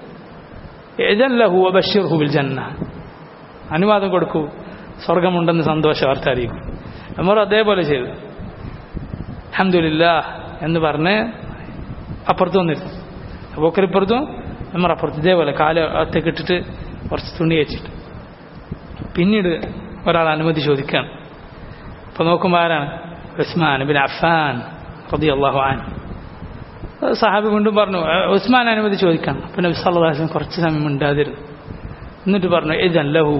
എജൻ ലഹു അബഷിർഹു ബിൽ ജന്ന അനുവാദം കൊടുക്കൂ സ്വർഗമുണ്ടെന്ന് സന്തോഷ വാർത്ത അറിയിക്കും ഉമർ അതേപോലെ ചെയ്തു അഹമ്മദില്ല എന്ന് പറഞ്ഞ് അപ്പുറത്ത് വന്നിരുന്നു അബൂക്കർ ഇപ്പുറത്തും ഉമർ അപ്പുറത്ത് ഇതേപോലെ കാല് അകത്തേക്ക് ഇട്ടിട്ട് കുറച്ച് തുണി വെച്ചിട്ട് പിന്നീട് ഒരാൾ അനുമതി ചോദിക്കുകയാണ് അപ്പോൾ നോക്കുമ്പോൾ ആരാണ് ഉസ്മാൻ ബിൻ അഫാൻ റതി അള്ളാഹു ആൻ സഹാബി വീണ്ടും പറഞ്ഞു ഉസ്മാൻ അനുമതി ചോദിക്കണം അപ്പം നബി സല്ലാസ്ലം കുറച്ച് സമയം ഉണ്ടാതിരുന്നു എന്നിട്ട് പറഞ്ഞു ഇതൻ ലഹു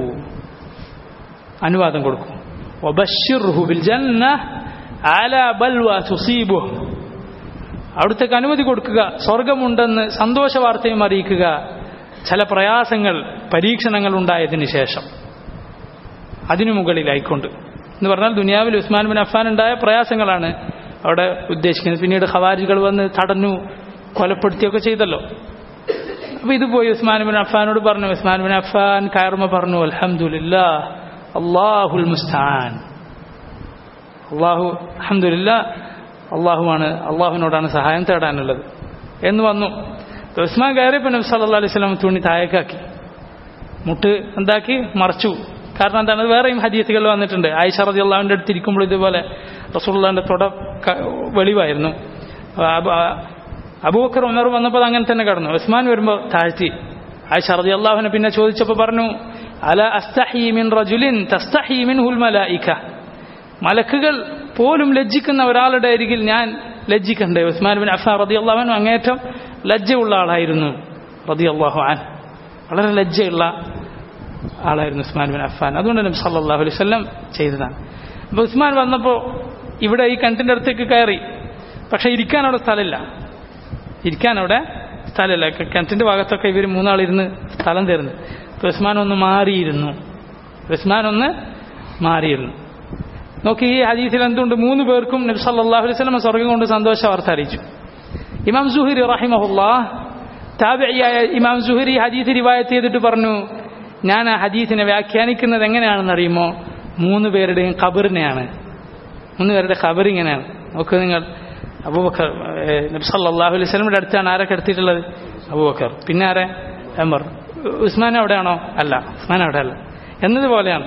അനുവാദം കൊടുക്കും വബശ്ശിർഹു ബിൽ ജന്ന അല ബൽവ തുസീബുഹു അവിടുത്തേക്ക് അനുമതി കൊടുക്കുക സ്വർഗമുണ്ടെന്ന് സന്തോഷ വാർത്തയും അറിയിക്കുക ചില പ്രയാസങ്ങൾ പരീക്ഷണങ്ങൾ ഉണ്ടായതിനു ശേഷം അതിനു മുകളിലായിക്കൊണ്ട് എന്ന് പറഞ്ഞാൽ ദുനിയാവിൽ ഉസ്മാൻ ബിൻ അഫാൻ ഉണ്ടായ പ്രയാസങ്ങളാണ് അവിടെ ഉദ്ദേശിക്കുന്നത് പിന്നീട് ഖവാരികൾ വന്ന് തടഞ്ഞു കൊലപ്പെടുത്തിയൊക്കെ ചെയ്തല്ലോ അപ്പൊ ഇത് പോയി ഉസ്മാൻ ബിൻ അഫാനോട് പറഞ്ഞു ഉസ്മാൻ ബിൻ അഫാൻ കയറുമ്പോ പറഞ്ഞു അലഹമുല്ല അള്ളാഹുൽ മുസ്താൻ അള്ളാഹു അഹമ്മദില്ല അള്ളാഹുവാണ് അള്ളാഹുവിനോടാണ് സഹായം തേടാനുള്ളത് എന്ന് വന്നു ഉസ്മാൻ കയറിയപ്പോൾ നബി സല്ലാ അലൈഹി സ്വലം തുണി താഴേക്കാക്കി മുട്ട് എന്താക്കി മറച്ചു കാരണം എന്താണ് വേറെയും ഹദീസുകൾ വന്നിട്ടുണ്ട് ആയിഷ റതി അള്ളാഹുവിൻ്റെ അടുത്ത് ഇരിക്കുമ്പോൾ ഇതുപോലെ റസൂള്ളാന്റെ തുട വെളിവായിരുന്നു അബൂബക്കർ ഉമർ വന്നപ്പോൾ അങ്ങനെ തന്നെ കടന്നു ഉസ്മാൻ വരുമ്പോൾ താഴ്ത്തി ആയിഷ റതി അള്ളാഹുവിനെ പിന്നെ ചോദിച്ചപ്പോൾ പറഞ്ഞു അല അസ്തഹി മിൻ റജുലിൻ തസ്തഹി മിൻ ഹുൽ മലായിക മലക്കുകൾ പോലും ലജ്ജിക്കുന്ന ഒരാളുടെ അരികിൽ ഞാൻ ലജ്ജിക്കണ്ടേ ഉസ്മാൻ ബിൻ അഫാൻ റതി അള്ളാഹുനും അങ്ങേറ്റം ലജ്ജയുള്ള ആളായിരുന്നു റതി അള്ളാഹു ആൻ വളരെ ലജ്ജയുള്ള ആളായിരുന്നു ഉസ്മാൻ ബിൻ അഫാൻ അതുകൊണ്ട് നബി സല്ലാഹു അലൈഹി സ്വല്ലം ചെയ്തതാണ് അപ്പോൾ ഉസ്മാൻ വന്നപ്പോൾ ഇവിടെ ഈ കിണറ്റിൻ്റെ അടുത്തേക്ക് കയറി പക്ഷെ ഇരിക്കാൻ അവിടെ സ്ഥലമില്ല ഇരിക്കാൻ അവിടെ സ്ഥലമില്ല കിണറ്റിൻ്റെ ഭാഗത്തൊക്കെ ഇവർ മൂന്നാളിരുന്ന് സ്ഥലം തരുന്നു അപ്പോൾ ഉസ്മാൻ ഒന്ന് മാറിയിരുന്നു ഉസ്മാൻ ഒന്ന് മാറിയിരുന്നു നോക്കി ഈ ഹദീസിൽ എന്തുകൊണ്ട് മൂന്ന് പേർക്കും നബി സല്ലല്ലാഹു അലൈഹി വസല്ലം സ്വർഗ്ഗം കൊണ്ട് സന്തോഷ വാർത്ത അറിയിച്ചു ഇമാം സുഹരി റഹിമഹുല്ലാ താബിയായ ഇമാം സുഹരി ഹദീസ് റിവായത്ത് ചെയ്തിട്ട് പറഞ്ഞു ഞാൻ ആ ഹദീസിനെ വ്യാഖ്യാനിക്കുന്നത് എങ്ങനെയാണെന്ന് അറിയുമോ മൂന്ന് പേരുടെയും ഖബറിനെയാണ് മൂന്ന് പേരുടെ ഖബർ ഇങ്ങനെയാണ് നോക്ക് നിങ്ങൾ അബൂബക്കർ നബി സല്ലല്ലാഹു അലൈഹി വസല്ലമയുടെ അടുത്താണ് ആരൊക്കെ എടുത്തിട്ടുള്ളത് അബൂബക്കർ പിന്നെ ആരെ എമർ ഉസ്മാൻ അവിടെയാണോ അല്ല ഉസ്മാൻ അവിടെ അല്ല എന്നതുപോലെയാണ്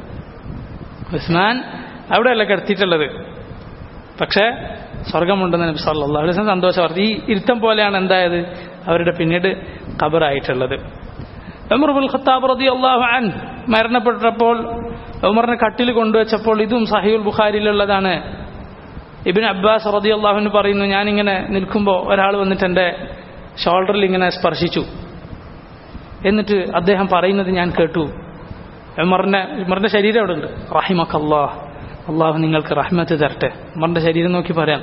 ഉസ്മാൻ അവിടെയല്ല കിടത്തിയിട്ടുള്ളത് പക്ഷേ സ്വർഗമുണ്ടെന്ന് നബി സല്ലല്ലാഹു അലൈഹി വസല്ലം സന്തോഷം പറഞ്ഞു ഈ ഇരുത്തം പോലെയാണ് എന്തായത് അവരുടെ പിന്നീട് ഖബറായിട്ടുള്ളത് ഉമർ ബുൽ ഖത്താബ് റളിയല്ലാഹു അൻ മരണപ്പെട്ടപ്പോൾ ഉമറിനെ കട്ടിൽ കൊണ്ടുവച്ചപ്പോൾ ഇതും സഹീൽ ബുഖാരിയിലുള്ളതാണ് ഇബിൻ അബ്ബാസ് റളിയല്ലാഹു പറയുന്നു ഞാനിങ്ങനെ നിൽക്കുമ്പോൾ ഒരാൾ വന്നിട്ട് എൻ്റെ ഷോൾഡറിൽ ഇങ്ങനെ സ്പർശിച്ചു എന്നിട്ട് അദ്ദേഹം പറയുന്നത് ഞാൻ കേട്ടു ഉമറിന്റെ ഉമറിന്റെ ശരീരം അവിടെ ഉണ്ട് റഹിമക്കല്ലാ അള്ളാഹു നിങ്ങൾക്ക് റഹ്മത്ത് തരട്ടെ ഉമറിന്റെ ശരീരം നോക്കി പറയാം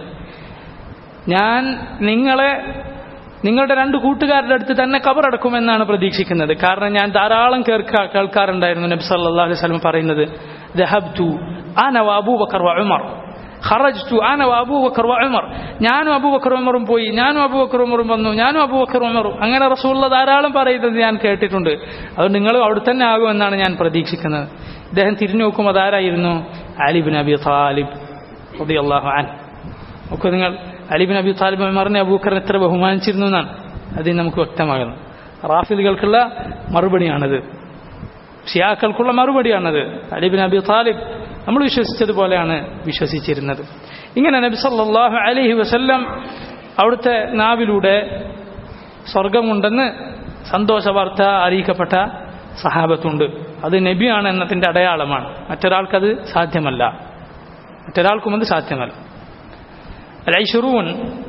ഞാൻ നിങ്ങളെ നിങ്ങളുടെ രണ്ട് കൂട്ടുകാരുടെ അടുത്ത് തന്നെ കബറടക്കുമെന്നാണ് പ്രതീക്ഷിക്കുന്നത് കാരണം ഞാൻ ധാരാളം കേൾക്കാ കേൾക്കാറുണ്ടായിരുന്നു നബി സല്ലല്ലാഹു അലൈഹി വസല്ലം പറയുന്നത് ദഹബ്തു അന വ അബൂബക്കർ വ ഉമർ ഖറജ്തു അന വ അബൂബക്കർ വ ഉമർ ഞാനും അബൂബക്കർ ഉമറും പോയി ഞാനും അബൂബക്കർ ഉമറും വന്നു ഞാനും അബൂബക്കർ ഉമറും അങ്ങനെ റസൂലുള്ള ധാരാളം പറയുന്നത് ഞാൻ കേട്ടിട്ടുണ്ട് അത് നിങ്ങൾ അവിടെ തന്നെ ആകുമെന്നാണ് ഞാൻ പ്രതീക്ഷിക്കുന്നത് ഇദ്ദേഹം തിരിഞ്ഞു നോക്കുമ്പോൾ അതാരായിരുന്നു അലിബിൻ അബി താലിബ് റളിയല്ലാഹു അൻഹു നോക്കൂ നിങ്ങൾ അലിബിൻ അബി താലിബ് ഉമറിനെ അബൂക്കറിനെ എത്ര ബഹുമാനിച്ചിരുന്നു എന്നാണ് അതിൽ നമുക്ക് വ്യക്തമാകുന്നത് റാഫിലുകൾക്കുള്ള മറുപടിയാണത് ഷിയാക്കൾക്കുള്ള മറുപടിയാണത് അലിബിൻ അബി താലിബ് നമ്മൾ വിശ്വസിച്ചതുപോലെയാണ് വിശ്വസിച്ചിരുന്നത് ഇങ്ങനെ നബി സല്ലല്ലാഹു അലൈഹി വസല്ലം അവിടുത്തെ നാവിലൂടെ സ്വർഗമുണ്ടെന്ന് സന്തോഷ വാർത്ത അറിയിക്കപ്പെട്ട സഹാബത്തുണ്ട് അത് നബിയാണ് എന്നതിൻ്റെ അടയാളമാണ് മറ്റൊരാൾക്കത് സാധ്യമല്ല മറ്റൊരാൾക്കും അത് സാധ്യമല്ല അലൈഷുറൂൻ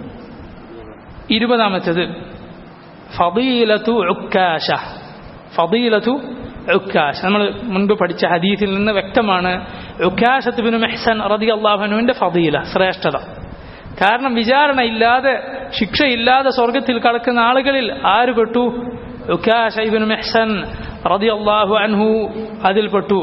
ഇരുപതാമത്തത് ഫദീലത്തു ഉക്കാശ ഫദീലത്തു ഉക്കാശ് നമ്മൾ മുൻപ് പഠിച്ച ഹദീസിൽ നിന്ന് വ്യക്തമാണ് ഉക്കാശത്ത് ബിൻ മെഹ്സൻ റതി അള്ളാഹുനുവിൻ്റെ ഫദീല ശ്രേഷ്ഠത കാരണം വിചാരണ ഇല്ലാതെ ശിക്ഷയില്ലാതെ സ്വർഗത്തിൽ കടക്കുന്ന ആളുകളിൽ ആര് പെട്ടു ഉക്കാശ ഇബിൻ മെഹ്സൻ റതി അള്ളാഹു അൻഹു അതിൽപ്പെട്ടു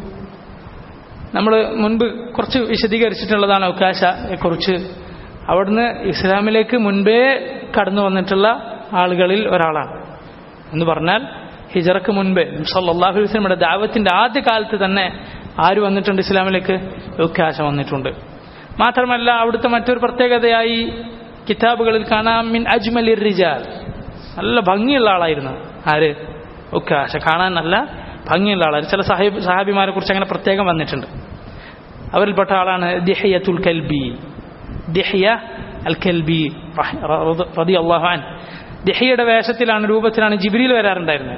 നമ്മൾ മുൻപ് കുറച്ച് വിശദീകരിച്ചിട്ടുള്ളതാണ് ഉക്കാശയെ കുറിച്ച് അവിടുന്ന് ഇസ്ലാമിലേക്ക് മുൻപേ കടന്നു വന്നിട്ടുള്ള ആളുകളിൽ ഒരാളാണ് എന്ന് പറഞ്ഞാൽ ഹിജറക്ക് മുൻപേ സല്ലാഹു വസ്ലമിയുടെ ദാവത്തിന്റെ ആദ്യ കാലത്ത് തന്നെ ആര് വന്നിട്ടുണ്ട് ഇസ്ലാമിലേക്ക് ഉക്കാശ വന്നിട്ടുണ്ട് മാത്രമല്ല അവിടുത്തെ മറ്റൊരു പ്രത്യേകതയായി കിതാബുകളിൽ കാണാം മിൻ അജ്മലിർ റിജാൽ നല്ല ഭംഗിയുള്ള ആളായിരുന്നു ആര് ഉക്കാശ കാണാൻ നല്ല ഭംഗിയുള്ള ആളാണ് ചില സാഹിബ് സഹാബിമാരെ കുറിച്ച് അങ്ങനെ പ്രത്യേകം വന്നിട്ടുണ്ട് അവരിൽപ്പെട്ട ആളാണ് ദിഹയത്തുൽ കൽബി ദിഹ്യ അൽ കൽബി റതി അള്ളാഹാൻ ദിഹയുടെ വേഷത്തിലാണ് രൂപത്തിലാണ് ജിബിരിയിൽ വരാറുണ്ടായിരുന്നത്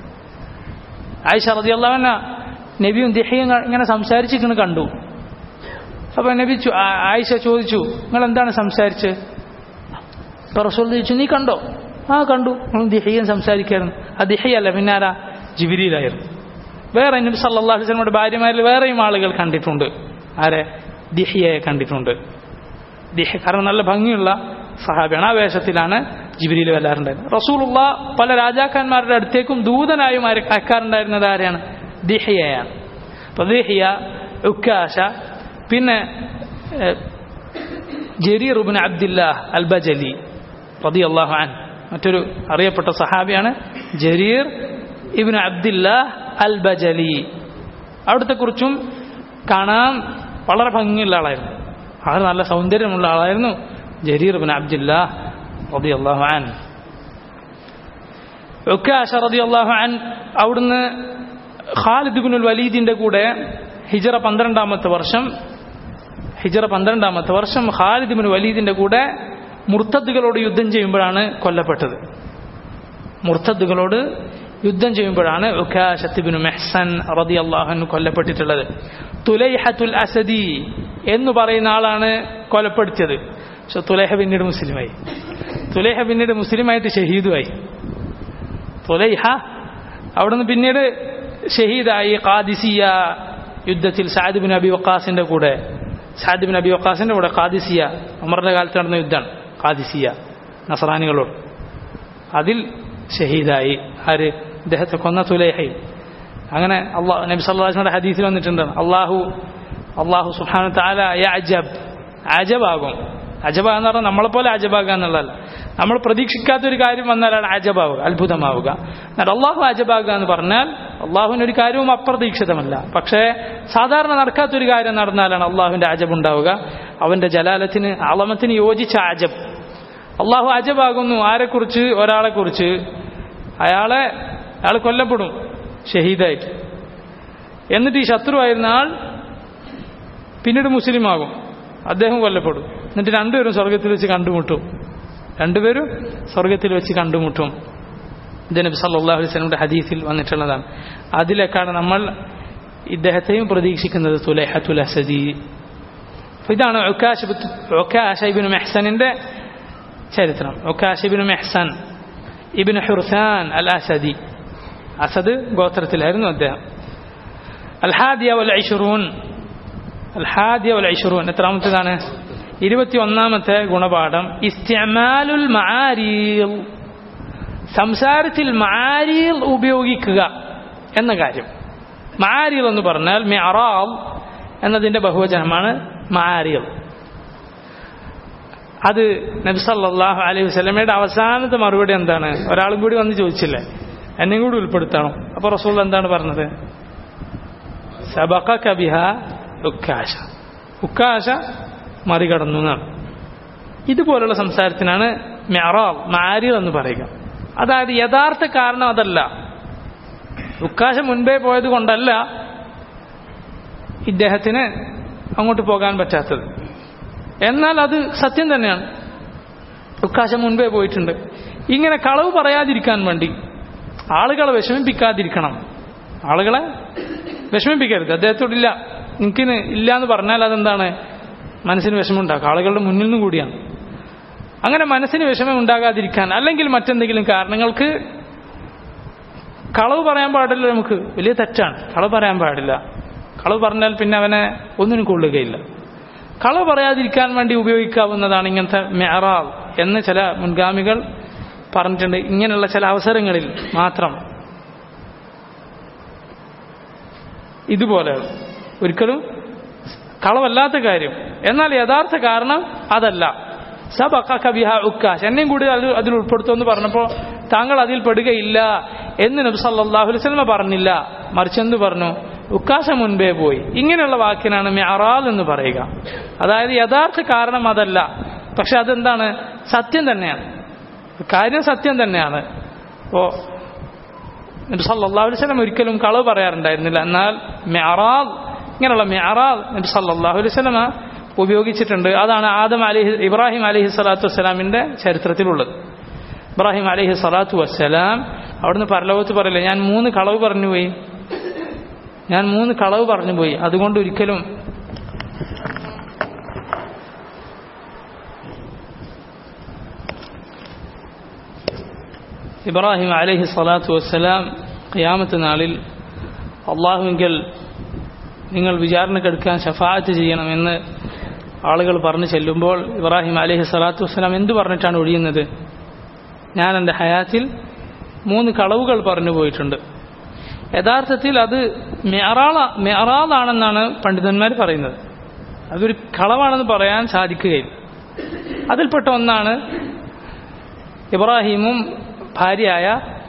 ആയിഷ റതി അള്ളാഹന നബിയും ദിഹയും ഇങ്ങനെ സംസാരിച്ചിരിക്കുന്നത് കണ്ടു അപ്പൊ നബി ആയിഷ ചോദിച്ചു നിങ്ങൾ എന്താണ് സംസാരിച്ച് ഇപ്പൊ റസൂൽ ചോദിച്ചു നീ കണ്ടോ ആ കണ്ടു നിങ്ങൾ ദിഹയും സംസാരിക്കായിരുന്നു ആ ദിഹയല്ല പിന്നാരാ ജിബിരിയിലായിരുന്നു വേറെ നബി സല്ലല്ലാഹു അലൈഹി വസല്ലമയുടെ ഭാര്യമാരിൽ വേറെയും ആളുകൾ കണ്ടിട്ടുണ്ട് ആരെ ദിഹിയയെ കണ്ടിട്ടുണ്ട് ദിഹ കാരണം നല്ല ഭംഗിയുള്ള സഹാബിയാണ് ആ വേഷത്തിലാണ് ജിബിരിയിൽ വരാറുണ്ടായിരുന്നത് റസൂലുള്ള പല രാജാക്കന്മാരുടെ അടുത്തേക്കും ദൂതനായും അയക്കാറുണ്ടായിരുന്നത് ആരെയാണ് ദിഹയയാണ് അപ്പൊ ദിഹിയ ഉക്കാശ പിന്നെ ജരീർ ഉബിൻ അബ്ദില്ല അൽ ബജലി റതി അള്ളാഹു അൻ മറ്റൊരു അറിയപ്പെട്ട സഹാബിയാണ് ജരീർ ഇബിൻ അബ്ദില്ല അൽ ബജലി അവിടുത്തെ കുറിച്ചും കാണാൻ വളരെ ഭംഗിയുള്ള ആളായിരുന്നു ആൾ നല്ല സൗന്ദര്യമുള്ള ആളായിരുന്നു ജരീർ ബിൻ അബ്ദില്ല റബി അള്ളാഹു അൻ ഒക്കാശ റബി അള്ളാഹു അൻ അവിടുന്ന് ഖാലിദ് ബിനുൽ വലീദിന്റെ കൂടെ ഹിജറ പന്ത്രണ്ടാമത്തെ വർഷം ഹിജറ പന്ത്രണ്ടാമത്തെ വർഷം ഖാലിദ് ബിൻ വലീദിന്റെ കൂടെ മുർത്തദ്ദുകളോട് യുദ്ധം ചെയ്യുമ്പോഴാണ് കൊല്ലപ്പെട്ടത് മുർത്തദ്ദുകളോട് യുദ്ധം ചെയ്യുമ്പോഴാണ് ഉഖാശത്തിബിന് മെഹ്സൻ റതി അള്ളാഹു കൊല്ലപ്പെട്ടിട്ടുള്ളത് തുലൈഹത്തുൽ അസദി എന്ന് പറയുന്ന ആളാണ് കൊലപ്പെടുത്തിയത് പക്ഷെ തുലൈഹ പിന്നീട് മുസ്ലിമായി തുലൈഹ പിന്നീട് മുസ്ലിമായിട്ട് ഷഹീദുമായി തുലൈഹ അവിടുന്ന് പിന്നീട് ഷഹീദായി ഖാദിസിയ യുദ്ധത്തിൽ സാദ് ബിൻ അബി വക്കാസിന്റെ കൂടെ സാദ് ബിൻ അബി വക്കാസിന്റെ കൂടെ ഖാദിസിയ ഉമറിന്റെ കാലത്ത് നടന്ന യുദ്ധമാണ് ഖാദിസിയ നസറാനികളോട് അതിൽ ഷഹീദായി ആര് ഇദ്ദേഹത്തെ കൊന്ന തുലേഹയിൽ അങ്ങനെ അള്ളാഹ് നബി സല്ലാസിന്റെ ഹദീസിൽ വന്നിട്ടുണ്ട് അള്ളാഹു അള്ളാഹു സുഹാന താല അജബ് അജബാകും അജബ എന്ന് പറഞ്ഞാൽ നമ്മളെപ്പോലെ അജബാകുക എന്നുള്ളതല്ല നമ്മൾ പ്രതീക്ഷിക്കാത്ത ഒരു കാര്യം വന്നാലാണ് അജബാവുക അത്ഭുതമാവുക എന്നാൽ അള്ളാഹു അജബാകുക എന്ന് പറഞ്ഞാൽ അള്ളാഹുവിന് ഒരു കാര്യവും അപ്രതീക്ഷിതമല്ല പക്ഷേ സാധാരണ നടക്കാത്തൊരു കാര്യം നടന്നാലാണ് അള്ളാഹുവിന്റെ അജബ് ഉണ്ടാവുക അവന്റെ ജലാലത്തിന് അളമത്തിന് യോജിച്ച അജബ് അള്ളാഹു അജബാകുന്നു ആരെക്കുറിച്ച് ഒരാളെക്കുറിച്ച് അയാളെ അയാൾ കൊല്ലപ്പെടും ഷഹീദായിട്ട് എന്നിട്ട് ഈ ശത്രുവായിരുന്ന ആൾ പിന്നീട് മുസ്ലിമാകും അദ്ദേഹം കൊല്ലപ്പെടും എന്നിട്ട് രണ്ടുപേരും സ്വർഗത്തിൽ വെച്ച് കണ്ടുമുട്ടും രണ്ടുപേരും സ്വർഗത്തിൽ വെച്ച് കണ്ടുമുട്ടും ഇത് നബി സല്ലല്ലാഹു അലൈഹി വസല്ലമയുടെ ഹദീസിൽ വന്നിട്ടുള്ളതാണ് അതിലേക്കാണ് നമ്മൾ ഇദ്ദേഹത്തെയും പ്രതീക്ഷിക്കുന്നത് തുലൈഹത്തുൽ അസദി ഇതാണ് ഒക്കാശിബിൻ മെഹ്സനിന്റെ ചരിത്രം ഒക്കാശിബിൻ മെഹ്സൻ ഇബിൻ ഹുർസാൻ അൽ അസദി അസദ് ഗോത്രത്തിലായിരുന്നു അദ്ദേഹം അൽഹാദിയ വൽ ഐഷുറൂൻ അൽഹാദിയ വൽ ഐഷുറൂൻ എത്രാമത്തേതാണ് ഇരുപത്തി ഒന്നാമത്തെ ഗുണപാഠം ഇസ്തിമാലുൽ മആരീൽ സംസാരത്തിൽ മആരീൽ ഉപയോഗിക്കുക എന്ന കാര്യം മആരീൽ എന്ന് പറഞ്ഞാൽ മെറാൽ എന്നതിന്റെ ബഹുവചനമാണ് മആരീൽ അത് നബ്സല്ലാഹു അലൈഹി വസ്ലമയുടെ അവസാനത്തെ മറുപടി എന്താണ് ഒരാളും കൂടി വന്ന് ചോദിച്ചില്ലേ എന്നെയും കൂടി ഉൾപ്പെടുത്തണം അപ്പൊ റസൂൽ എന്താണ് പറഞ്ഞത് സബക്ക കബിഹ ഉക്കാശ ഉക്കാശ മറികടന്നു എന്നാണ് ഇതുപോലുള്ള സംസാരത്തിനാണ് മെറാൽ മാരിൽ എന്ന് പറയുക അതായത് യഥാർത്ഥ കാരണം അതല്ല ഉക്കാശ മുൻപേ പോയത് കൊണ്ടല്ല ഇദ്ദേഹത്തിന് അങ്ങോട്ട് പോകാൻ പറ്റാത്തത് എന്നാൽ അത് സത്യം തന്നെയാണ് ഉക്കാശം മുൻപേ പോയിട്ടുണ്ട് ഇങ്ങനെ കളവ് പറയാതിരിക്കാൻ വേണ്ടി ആളുകളെ വിഷമിപ്പിക്കാതിരിക്കണം ആളുകളെ വിഷമിപ്പിക്കരുത് അദ്ദേഹത്തോടില്ല എനിക്ക് ഇല്ല എന്ന് പറഞ്ഞാൽ അതെന്താണ് മനസ്സിന് വിഷമമുണ്ടാക്കുക ആളുകളുടെ മുന്നിൽ നിന്നും കൂടിയാണ് അങ്ങനെ മനസ്സിന് വിഷമം ഉണ്ടാകാതിരിക്കാൻ അല്ലെങ്കിൽ മറ്റെന്തെങ്കിലും കാരണങ്ങൾക്ക് കളവ് പറയാൻ പാടില്ല നമുക്ക് വലിയ തെറ്റാണ് കളവ് പറയാൻ പാടില്ല കളവ് പറഞ്ഞാൽ പിന്നെ അവനെ ഒന്നിനും കൊള്ളുകയില്ല കളവ് പറയാതിരിക്കാൻ വേണ്ടി ഉപയോഗിക്കാവുന്നതാണ് ഇങ്ങനത്തെ മെഹറാവ് എന്ന് ചില മുൻഗാമികൾ പറഞ്ഞിട്ടുണ്ട് ഇങ്ങനെയുള്ള ചില അവസരങ്ങളിൽ മാത്രം ഇതുപോലെ ഒരിക്കലും കളവല്ലാത്ത കാര്യം എന്നാൽ യഥാർത്ഥ കാരണം അതല്ല സബക്ക ബിഹ ഉക്കാശ് എന്നെയും കൂടി അതിൽ അതിൽ ഉൾപ്പെടുത്തുമെന്ന് പറഞ്ഞപ്പോൾ താങ്കൾ അതിൽ പെടുകയില്ല എന്ന് നബി സല്ലല്ലാഹു അലൈഹി വസല്ലമ പറഞ്ഞില്ല മറിച്ച് എന്ത് പറഞ്ഞു ഉക്കാശ മുൻപേ പോയി ഇങ്ങനെയുള്ള വാക്കിനാണ് മെഹറാൽ എന്ന് പറയുക അതായത് യഥാർത്ഥ കാരണം അതല്ല പക്ഷെ അതെന്താണ് സത്യം തന്നെയാണ് കാര്യം സത്യം തന്നെയാണ് അപ്പോ നബി സല്ലല്ലാഹു അലൈഹി വസല്ലം ഒരിക്കലും കളവ് പറയാറുണ്ടായിരുന്നില്ല എന്നാൽ മെഹറാൽ ഇങ്ങനെയുള്ള മെഹറാൽ നബി സല്ലല്ലാഹു അലൈഹി വസല്ലമ ഉപയോഗിച്ചിട്ടുണ്ട് അതാണ് ആദം അലിഹി ഇബ്രാഹിം അലഹി സ്വലാത്തു വസ്സലാമിന്റെ ചരിത്രത്തിലുള്ളത് ഇബ്രാഹിം അലഹി സ്വലാത്തു വസ്സലാം അവിടുന്ന് പരലോകത്ത് പറയില്ല ഞാൻ മൂന്ന് കളവ് പറഞ്ഞു പോയി ഞാൻ മൂന്ന് കളവ് പറഞ്ഞു പോയി അതുകൊണ്ട് ഒരിക്കലും ഇബ്രാഹിം അലഹി സ്വലാത്തു വസ്സലാം ഖിയാമത്ത് നാളിൽ അള്ളാഹുവിങ്കൽ നിങ്ങൾ വിചാരണക്കെടുക്കാൻ ഷഫാത്ത് ചെയ്യണമെന്ന് ആളുകൾ പറഞ്ഞു ചെല്ലുമ്പോൾ ഇബ്രാഹിം അലഹി സ്വലാത്തു വസ്സലാം എന്തു പറഞ്ഞിട്ടാണ് ഒഴിയുന്നത് ഞാൻ എൻ്റെ ഹയാത്തിൽ മൂന്ന് കളവുകൾ പറഞ്ഞു പോയിട്ടുണ്ട് യഥാർത്ഥത്തിൽ അത് മെഹറാള മെഹറാളാണെന്നാണ് പണ്ഡിതന്മാർ പറയുന്നത് അതൊരു കളവാണെന്ന് പറയാൻ സാധിക്കുകയില്ല അതിൽപ്പെട്ട ഒന്നാണ് ഇബ്രാഹിമും ഭാര്യയായ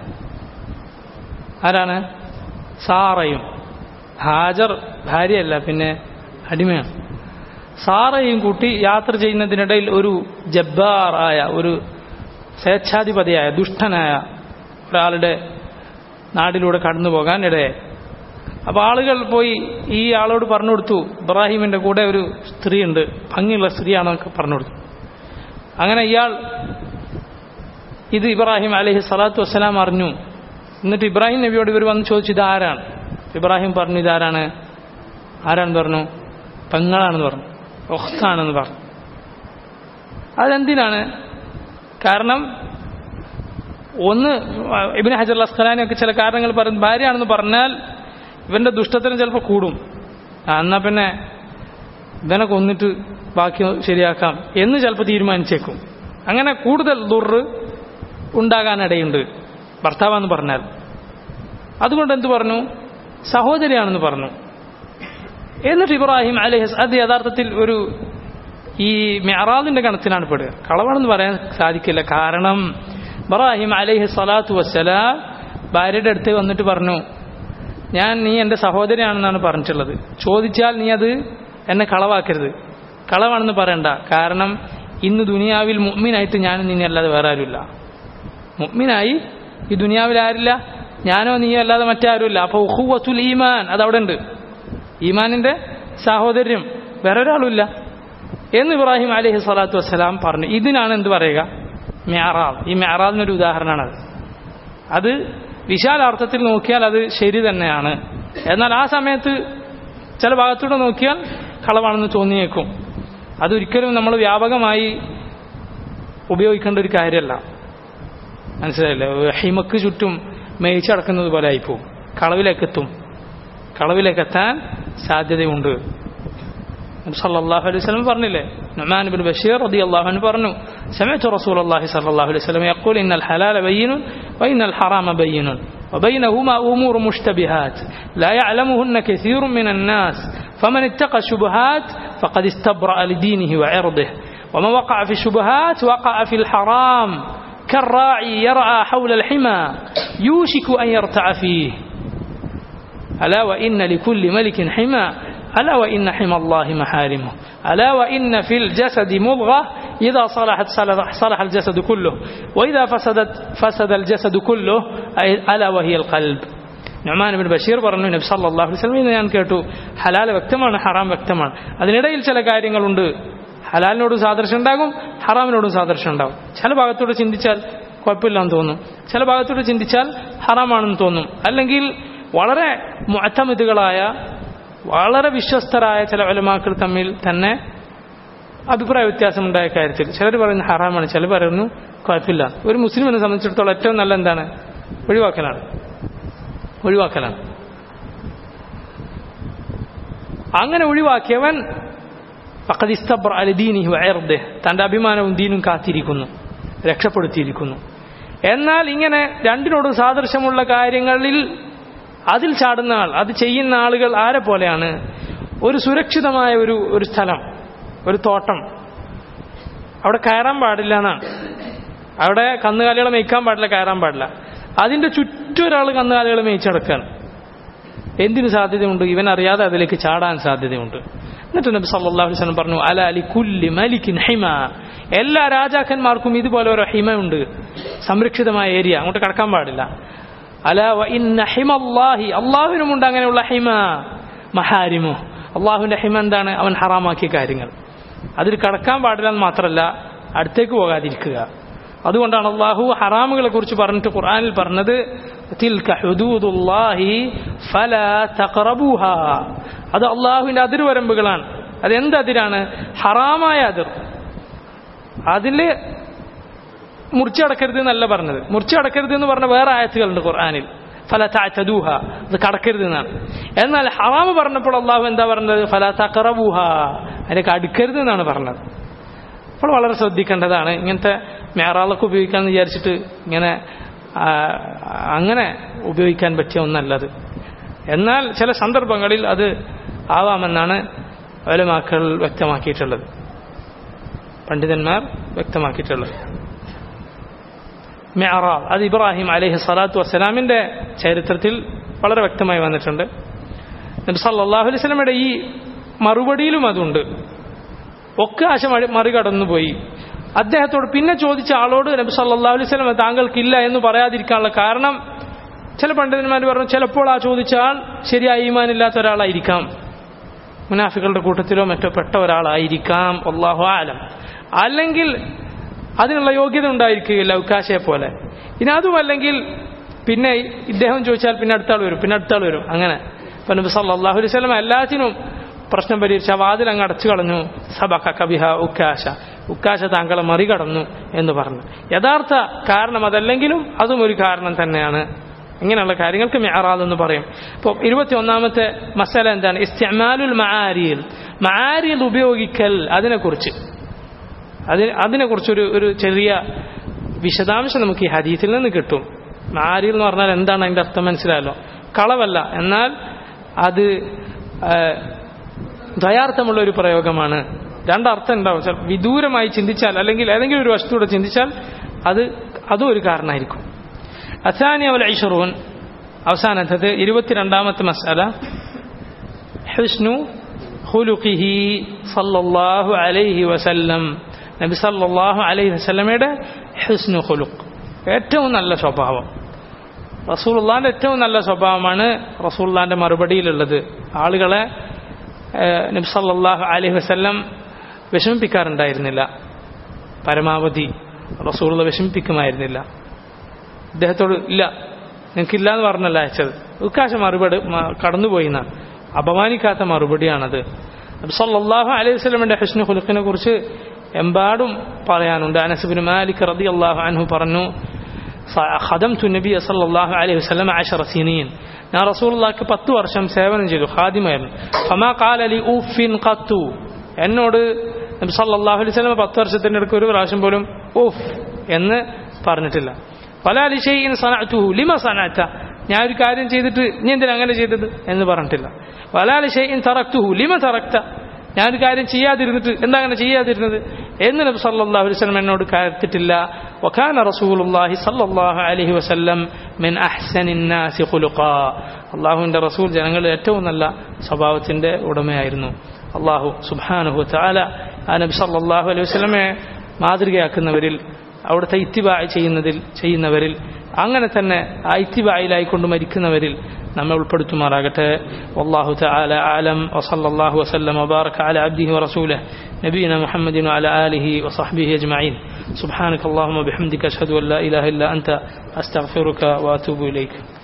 ആരാണ് സാറയും ഹാജർ ഭാര്യയല്ല പിന്നെ അടിമയാണ് സാറയും കൂട്ടി യാത്ര ചെയ്യുന്നതിനിടയിൽ ഒരു ജബ്ബാർ ആയ ഒരു സ്വേച്ഛാധിപതിയായ ദുഷ്ടനായ ഒരാളുടെ നാടിലൂടെ കടന്നു പോകാൻ ഇടയായി അപ്പോൾ ആളുകൾ പോയി ഈ ആളോട് പറഞ്ഞു കൊടുത്തു ഇബ്രാഹിമിൻ്റെ കൂടെ ഒരു സ്ത്രീയുണ്ട് ഭംഗിയുള്ള സ്ത്രീയാണെന്നൊക്കെ പറഞ്ഞു കൊടുത്തു അങ്ങനെ ഇയാൾ ഇത് ഇബ്രാഹിം അലഹി സ്വലാത്തു വസ്സലാം അറിഞ്ഞു എന്നിട്ട് ഇബ്രാഹിം നബിയോട് ഇവർ വന്ന് ചോദിച്ചു ഇത് ആരാണ് ഇബ്രാഹിം പറഞ്ഞു ഇതാരാണ് ആരാണെന്ന് പറഞ്ഞു പെങ്ങളാണെന്ന് പറഞ്ഞു ഒഹ്താണെന്ന് പറഞ്ഞു അതെന്തിനാണ് കാരണം ഒന്ന് ഇബിന് ഹജർ അസ്ഖലാനിയൊക്കെ ചില കാരണങ്ങൾ പറയും ഭാര്യയാണെന്ന് പറഞ്ഞാൽ ഇവന്റെ ദുഷ്ടത്തിന് ചിലപ്പോൾ കൂടും ആ, എന്നാ പിന്നെ ഇവനെ കൊന്നിട്ട് ബാക്കി ശരിയാക്കാം എന്ന് ചിലപ്പോൾ തീരുമാനിച്ചേക്കും അങ്ങനെ കൂടുതൽ ദുറ് ഉണ്ടാകാനിടയുണ്ട് ഭർത്താവെന്ന് പറഞ്ഞാൽ അതുകൊണ്ട് എന്ത് പറഞ്ഞു സഹോദരിയാണെന്ന് പറഞ്ഞു എന്നിട്ട് ഇബ്രാഹിം അലഹിസ് അത് യഥാർത്ഥത്തിൽ ഒരു ഈ മെഹറാദിന്റെ ഗണത്തിലാണ് പെടുക കളവാണെന്ന് പറയാൻ സാധിക്കില്ല കാരണം ഇബ്രാഹിം അലഹി സ്വലാത്തു വസ്സലാം ഭാര്യയുടെ അടുത്ത് വന്നിട്ട് പറഞ്ഞു ഞാൻ നീ എൻ്റെ സഹോദരിയാണെന്നാണ് പറഞ്ഞിട്ടുള്ളത് ചോദിച്ചാൽ നീ അത് എന്നെ കളവാക്കരുത് കളവാണെന്ന് പറയണ്ട കാരണം ഇന്ന് ദുനിയാവിൽ മുഅ്മിനായിട്ട് ഞാനും നീ അല്ലാതെ വേറെ ആരുമില്ല മുഅ്മിനായി ഈ ദുനിയാവിൽ ആരില്ല ഞാനോ നീയോ അല്ലാതെ മറ്റാരുമില്ല അപ്പോൾ ഉഹുവത്തുൽ ഈമാൻ അതവിടെ ഉണ്ട് ഈമാനിന്റെ സാഹോദര്യം വേറെ ഒരാളുമില്ല എന്ന് ഇബ്രാഹിം അലഹി സ്വലാത്തു വസ്സലാം പറഞ്ഞു ഇതിനാണ് എന്ത് പറയുക മെഹറാദ് ഈ മെഹറാദിനൊരു ഉദാഹരണമാണത് അത് വിശാലാർത്ഥത്തിൽ നോക്കിയാൽ അത് ശരി തന്നെയാണ് എന്നാൽ ആ സമയത്ത് ചില ഭാഗത്തൂടെ നോക്കിയാൽ കളവാണെന്ന് തോന്നിയേക്കും അതൊരിക്കലും നമ്മൾ വ്യാപകമായി ഉപയോഗിക്കേണ്ട ഒരു കാര്യമല്ല മനസ്സിലായില്ലേ ഹിമക്ക് ചുറ്റും മേയിച്ചടക്കുന്നത് പോലെ ആയിപ്പോവും കളവിലേക്കെത്തും കളവിലേക്കെത്താൻ സാധ്യതയുണ്ട് صلى الله عليه وسلم പറഞ്ഞില്ലേ نعمان بن بشير رضي الله عنه പറഞ്ഞു سمعت رسول الله صلى الله عليه وسلم يقول إن الحلال بين وإن الحرام بين وبينهما أمور مشتبهات لا يعلمهن كثير من الناس فمن اتقى الشبهات فقد استبرأ لدينه وعرضه ومن وقع في الشبهات وقع في الحرام كالراعي يرعى حول الحمى يوشك أن يرتع فيه ألا وإن لكل ملك حمى ألا وإن حمى الله محارمه ألا وإن في الجسد مضغة إذا صلحت صلح الجسد كله وإذا فسدت فسد الجسد كله أي ألا وهي القلب നുമാൻ ബിൻ ബഷീർ പറഞ്ഞു നബി സല്ലല്ലാഹു അലൈഹി വസല്ലം ഞാൻ കേട്ടു ഹലാൽ വ്യക്തമാണ് ഹറാം വ്യക്തമാണ് അതിനിടയിൽ ചില കാര്യങ്ങളുണ്ട് ഹലാലിനോടും സാദൃശ്യം ഉണ്ടാകും ഹറാമിനോടും സാദൃശ്യം ഉണ്ടാകും ചില ഭാഗത്തോട് ചിന്തിച്ചാൽ കുഴപ്പമില്ലാന്ന് തോന്നും ചില ഭാഗത്തോട് ചിന്തിച്ചാൽ ഹറാമാണെന്ന് തോന്നും അല്ലെങ്കിൽ വളരെ മുഅത്തമിതുകളായ വളരെ വിശ്വസ്തരായ ചില ഒലമാക്കൾ തമ്മിൽ തന്നെ അഭിപ്രായ വ്യത്യാസമുണ്ടായ കാര്യത്തിൽ ചിലർ പറയുന്നു ഹറാമാണ് ചിലർ പറയുന്നു കുഴപ്പമില്ല ഒരു മുസ്ലിമിനെ സംബന്ധിച്ചിടത്തോളം ഏറ്റവും നല്ല എന്താണ് ഒഴിവാക്കലാണ് ഒഴിവാക്കലാണ് അങ്ങനെ ഒഴിവാക്കിയവൻ ഫഖദിസ്തബ്ര അലദീനിഹി വയർദെ തന്റെ അഭിമാനവും ദീനും കാത്തിരിക്കുന്നു രക്ഷപ്പെടുത്തിയിരിക്കുന്നു എന്നാൽ ഇങ്ങനെ രണ്ടിനോടും സാദൃശ്യമുള്ള കാര്യങ്ങളിൽ അതിൽ ചാടുന്ന ആൾ അത് ചെയ്യുന്ന ആളുകൾ ആരെ പോലെയാണ് ഒരു സുരക്ഷിതമായ ഒരു ഒരു സ്ഥലം ഒരു തോട്ടം അവിടെ കയറാൻ പാടില്ല എന്നാണ് അവിടെ കന്നുകാലികളെ മേയ്ക്കാൻ പാടില്ല കയറാൻ പാടില്ല അതിന്റെ ചുറ്റും ഒരാൾ കന്നുകാലികളെ മേയിച്ചടക്കാണ് എന്തിനു സാധ്യതയുണ്ട് ഇവൻ അറിയാതെ അതിലേക്ക് ചാടാൻ സാധ്യതയുണ്ട് എന്നിട്ട് നബി സല്ലല്ലാഹു അലൈഹി വസല്ലം പറഞ്ഞു അല അലി കുല്ലി മലിക്കിൻ ഹിമ എല്ലാ രാജാക്കന്മാർക്കും ഇതുപോലെ ഒരു ഹിമ ഉണ്ട് സംരക്ഷിതമായ ഏരിയ അങ്ങോട്ട് കടക്കാൻ പാടില്ല അല വ ഇന്ന ഹിമല്ലാഹി അള്ളാഹുവിനുമുണ്ട് അങ്ങനെയുള്ള ഹിമ മഹാരിമു അള്ളാഹുവിന്റെ ഹിമ എന്താണ് അവൻ ഹറാമാക്കിയ കാര്യങ്ങൾ അതിൽ കടക്കാൻ പാടില്ല എന്ന് മാത്രമല്ല അടുത്തേക്ക് പോകാതിരിക്കുക അതുകൊണ്ടാണ് അള്ളാഹു ഹറാമുകളെ കുറിച്ച് പറഞ്ഞിട്ട് ഖുർആനിൽ പറഞ്ഞത് തിൽക ഹുദൂദുല്ലാഹി ഫലാ തഖറബൂഹ അത് അള്ളാഹുവിന്റെ അതിർവരമ്പുകളാണ് അതെന്ത് അതിരാണ് ഹറാമായ അതിർ അതില് മുറിച്ചടക്കരുത് എന്നല്ല പറഞ്ഞത് മുറിച്ചടക്കരുത് എന്ന് പറഞ്ഞ വേറെ ആയത്തുകളുണ്ട് ഖുർആനിൽ ഫല താറ്റദൂഹ അത് കടക്കരുത് എന്നാണ് എന്നാൽ ഹറാമ് പറഞ്ഞപ്പോൾ അള്ളാഹു എന്താ പറഞ്ഞത് ഫല തക്കറബൂഹ അതിലേക്ക് അടുക്കരുത് എന്നാണ് പറഞ്ഞത് അപ്പോൾ വളരെ ശ്രദ്ധിക്കേണ്ടതാണ് ഇങ്ങനത്തെ മേറാളൊക്കെ ഉപയോഗിക്കാമെന്ന് വിചാരിച്ചിട്ട് ഇങ്ങനെ ആ, അങ്ങനെ ഉപയോഗിക്കാൻ പറ്റിയ ഒന്നല്ലത് എന്നാൽ ചില സന്ദർഭങ്ങളിൽ അത് ആവാമെന്നാണ് വലമാക്കൾ വ്യക്തമാക്കിയിട്ടുള്ളത് പണ്ഡിതന്മാർ വ്യക്തമാക്കിയിട്ടുള്ളത് മെഹറാബ് അത് ഇബ്രാഹിം അലൈഹി സ്വലാത്തു വസ്സലാമിൻ്റെ ചരിത്രത്തിൽ വളരെ വ്യക്തമായി വന്നിട്ടുണ്ട് നബി സല്ലല്ലാഹു അലൈഹി വസല്ലമയുടെ ഈ മറുപടിയിലും അതുണ്ട് ഒക്കെ ആശ മറി മറികടന്നു പോയി അദ്ദേഹത്തോട് പിന്നെ ചോദിച്ച ആളോട് നബി സല്ലല്ലാഹു അലൈഹി വസല്ലം താങ്കൾക്കില്ല എന്ന് പറയാതിരിക്കാനുള്ള കാരണം ചില പണ്ഡിതന്മാർ പറഞ്ഞു ചിലപ്പോൾ ആ ചോദിച്ച ആൾ ശരിയായ ഈമാനില്ലാത്ത ഒരാളായിരിക്കാം മുനാഫികളുടെ കൂട്ടത്തിലോ മറ്റോ പെട്ട ഒരാളായിരിക്കാം അള്ളാഹു ആലം അല്ലെങ്കിൽ അതിനുള്ള യോഗ്യത ഉണ്ടായിരിക്കുകയില്ല ഉക്കാശയെ പോലെ ഇനി അതുമല്ലെങ്കിൽ പിന്നെ ഇദ്ദേഹം ചോദിച്ചാൽ പിന്നെ അടുത്താൾ വരും പിന്നെ അടുത്താൾ വരും അങ്ങനെ ഇപ്പം നബി സല്ലല്ലാഹു അലൈഹി വസല്ലം എല്ലാത്തിനും പ്രശ്നം പരിഹരിച്ച വാതിൽ അങ്ങ് അടച്ചു കളഞ്ഞു സബക കബിഹ ഉക്കാശ ഉക്കാശ താങ്കളെ മറികടന്നു എന്ന് പറഞ്ഞു യഥാർത്ഥ കാരണം അതല്ലെങ്കിലും അതും ഒരു കാരണം തന്നെയാണ് ഇങ്ങനെയുള്ള കാര്യങ്ങൾക്ക് മെഹറാദ് എന്ന് പറയും ഇപ്പോൾ ഇരുപത്തി ഒന്നാമത്തെ മസല എന്താണ് ഇസ്തിമാലുൽ മആരിയിൽ മആരിയിൽ ഉപയോഗിക്കൽ അതിനെക്കുറിച്ച് അതിന് അതിനെക്കുറിച്ചൊരു ഒരു ചെറിയ വിശദാംശം നമുക്ക് ഈ ഹദീസിൽ നിന്ന് കിട്ടും മാരിൽ എന്ന് പറഞ്ഞാൽ എന്താണ് അതിൻ്റെ അർത്ഥം മനസ്സിലായല്ലോ കളവല്ല എന്നാൽ അത് ദ്വയാർത്ഥമുള്ള ഒരു പ്രയോഗമാണ് രണ്ടർത്ഥം ഉണ്ടാവും ചില വിദൂരമായി ചിന്തിച്ചാൽ അല്ലെങ്കിൽ ഏതെങ്കിലും ഒരു വസ്തുവിടെ ചിന്തിച്ചാൽ അത് അതും ഒരു കാരണമായിരിക്കും അസാനി അവൽ ഐഷറൂൻ അവസാനത്തത് ഇരുപത്തിരണ്ടാമത്തെ മസാല ഹുസ്നു ഹുലുഖിഹി സല്ലല്ലാഹു അലൈഹി വസല്ലം നബി സല്ലല്ലാഹു അലൈഹി വസല്ലമയുടെ ഹുസ്നു ഹുലുഖ് ഏറ്റവും നല്ല സ്വഭാവം റസൂലുള്ളാന്റെ ഏറ്റവും നല്ല സ്വഭാവമാണ് റസൂലുള്ളാന്റെ മറുപടിയിലുള്ളത് ആളുകളെ നബി സല്ലല്ലാഹു അലൈഹി വസല്ലം വിഷമിപ്പിക്കാറുണ്ടായിരുന്നില്ല പരമാവധി റസൂലുള്ള വിഷമിപ്പിക്കുമായിരുന്നില്ല ഇദ്ദേഹത്തോട് ഇല്ല നിനക്കില്ല എന്ന് പറഞ്ഞല്ല അയച്ചത് ഉക്കാശ മറുപടി കടന്നുപോയി എന്നാണ് അപമാനിക്കാത്ത മറുപടിയാണത് സല്ലല്ലാഹു അലൈഹി വസല്ലമയുടെ ഹുസ്നു ഖുലുഖിനെ കുറിച്ച് എമ്പാടും പറയാനുണ്ട് അനസുബിൻ മാലിക് റതി അള്ളാഹു അൻഹു പറഞ്ഞു ഖദംതു നബി സല്ലല്ലാഹു അലൈഹി വസല്ലം അശറ സിനീൻ ഞാൻ റസൂലുള്ളാഹിക്ക് പത്ത് വർഷം സേവനം ചെയ്തു ഖാദിമായിരുന്നു ഫമാ ഖാല ലി ഊഫിൻ ഖത്തു എന്നോട് നബി സല്ലല്ലാഹു അലൈഹി വസല്ലം പത്ത് വർഷത്തിൻ്റെ ഇടയ്ക്ക് ഒരു പ്രാവശ്യം പോലും ഊഫ് എന്ന് പറഞ്ഞിട്ടില്ല പല അലിഷയിൻ സനഅതുഹു ലിമ സനഅത ഞാൻ ഒരു കാര്യം ചെയ്തിട്ട് നീ എന്തിനാ അങ്ങനെ ചെയ്തത് എന്ന് പറഞ്ഞിട്ടില്ല വലാലി ഷെയ്ൻ തറക്തുഹു ലിമ തറക്ത ഞാനൊരു കാര്യം ചെയ്യാതിരുന്നിട്ട് എന്താ അങ്ങനെ ചെയ്യാതിരുന്നത് എന്ന് നബി സല്ലല്ലാഹു അലൈഹി വസല്ലം എന്നോട് കാര്യത്തിട്ടില്ല വകാന റസൂലുള്ളാഹി സല്ലല്ലാഹു അലൈഹി വസല്ലം മിൻ അഹ്സനിൻ നാസി ഖുലുഖാ അല്ലാഹുവിൻ്റെ റസൂൽ ജനങ്ങളുടെ ഏറ്റവും നല്ല സ്വഭാവത്തിൻ്റെ ഉടമയായിരുന്നു അള്ളാഹു സുബ്ഹാനഹു തആല ആ നബി സല്ലല്ലാഹു അലൈഹി വസല്ലമയെ മാതൃകയാക്കുന്നവരിൽ അവിടുത്തെ ഇത്തിബാ ചെയ്യുന്നതിൽ ചെയ്യുന്നവരിൽ അങ്ങനെ തന്നെ ആ ഇത്തിബായിലായിക്കൊണ്ട് മരിക്കുന്നവരിൽ നമ്മെ ഉൾപ്പെടുത്തുമാറാകട്ടെ والله تعالى أعلم وصلى الله وسلم وبارك على عبده ورسوله نبينا محمد وعلى آله وصحبه أجمعين سبحانك اللهم وبحمدك أشهد أن لا إله إلا أنت أستغفرك وأتوب إليك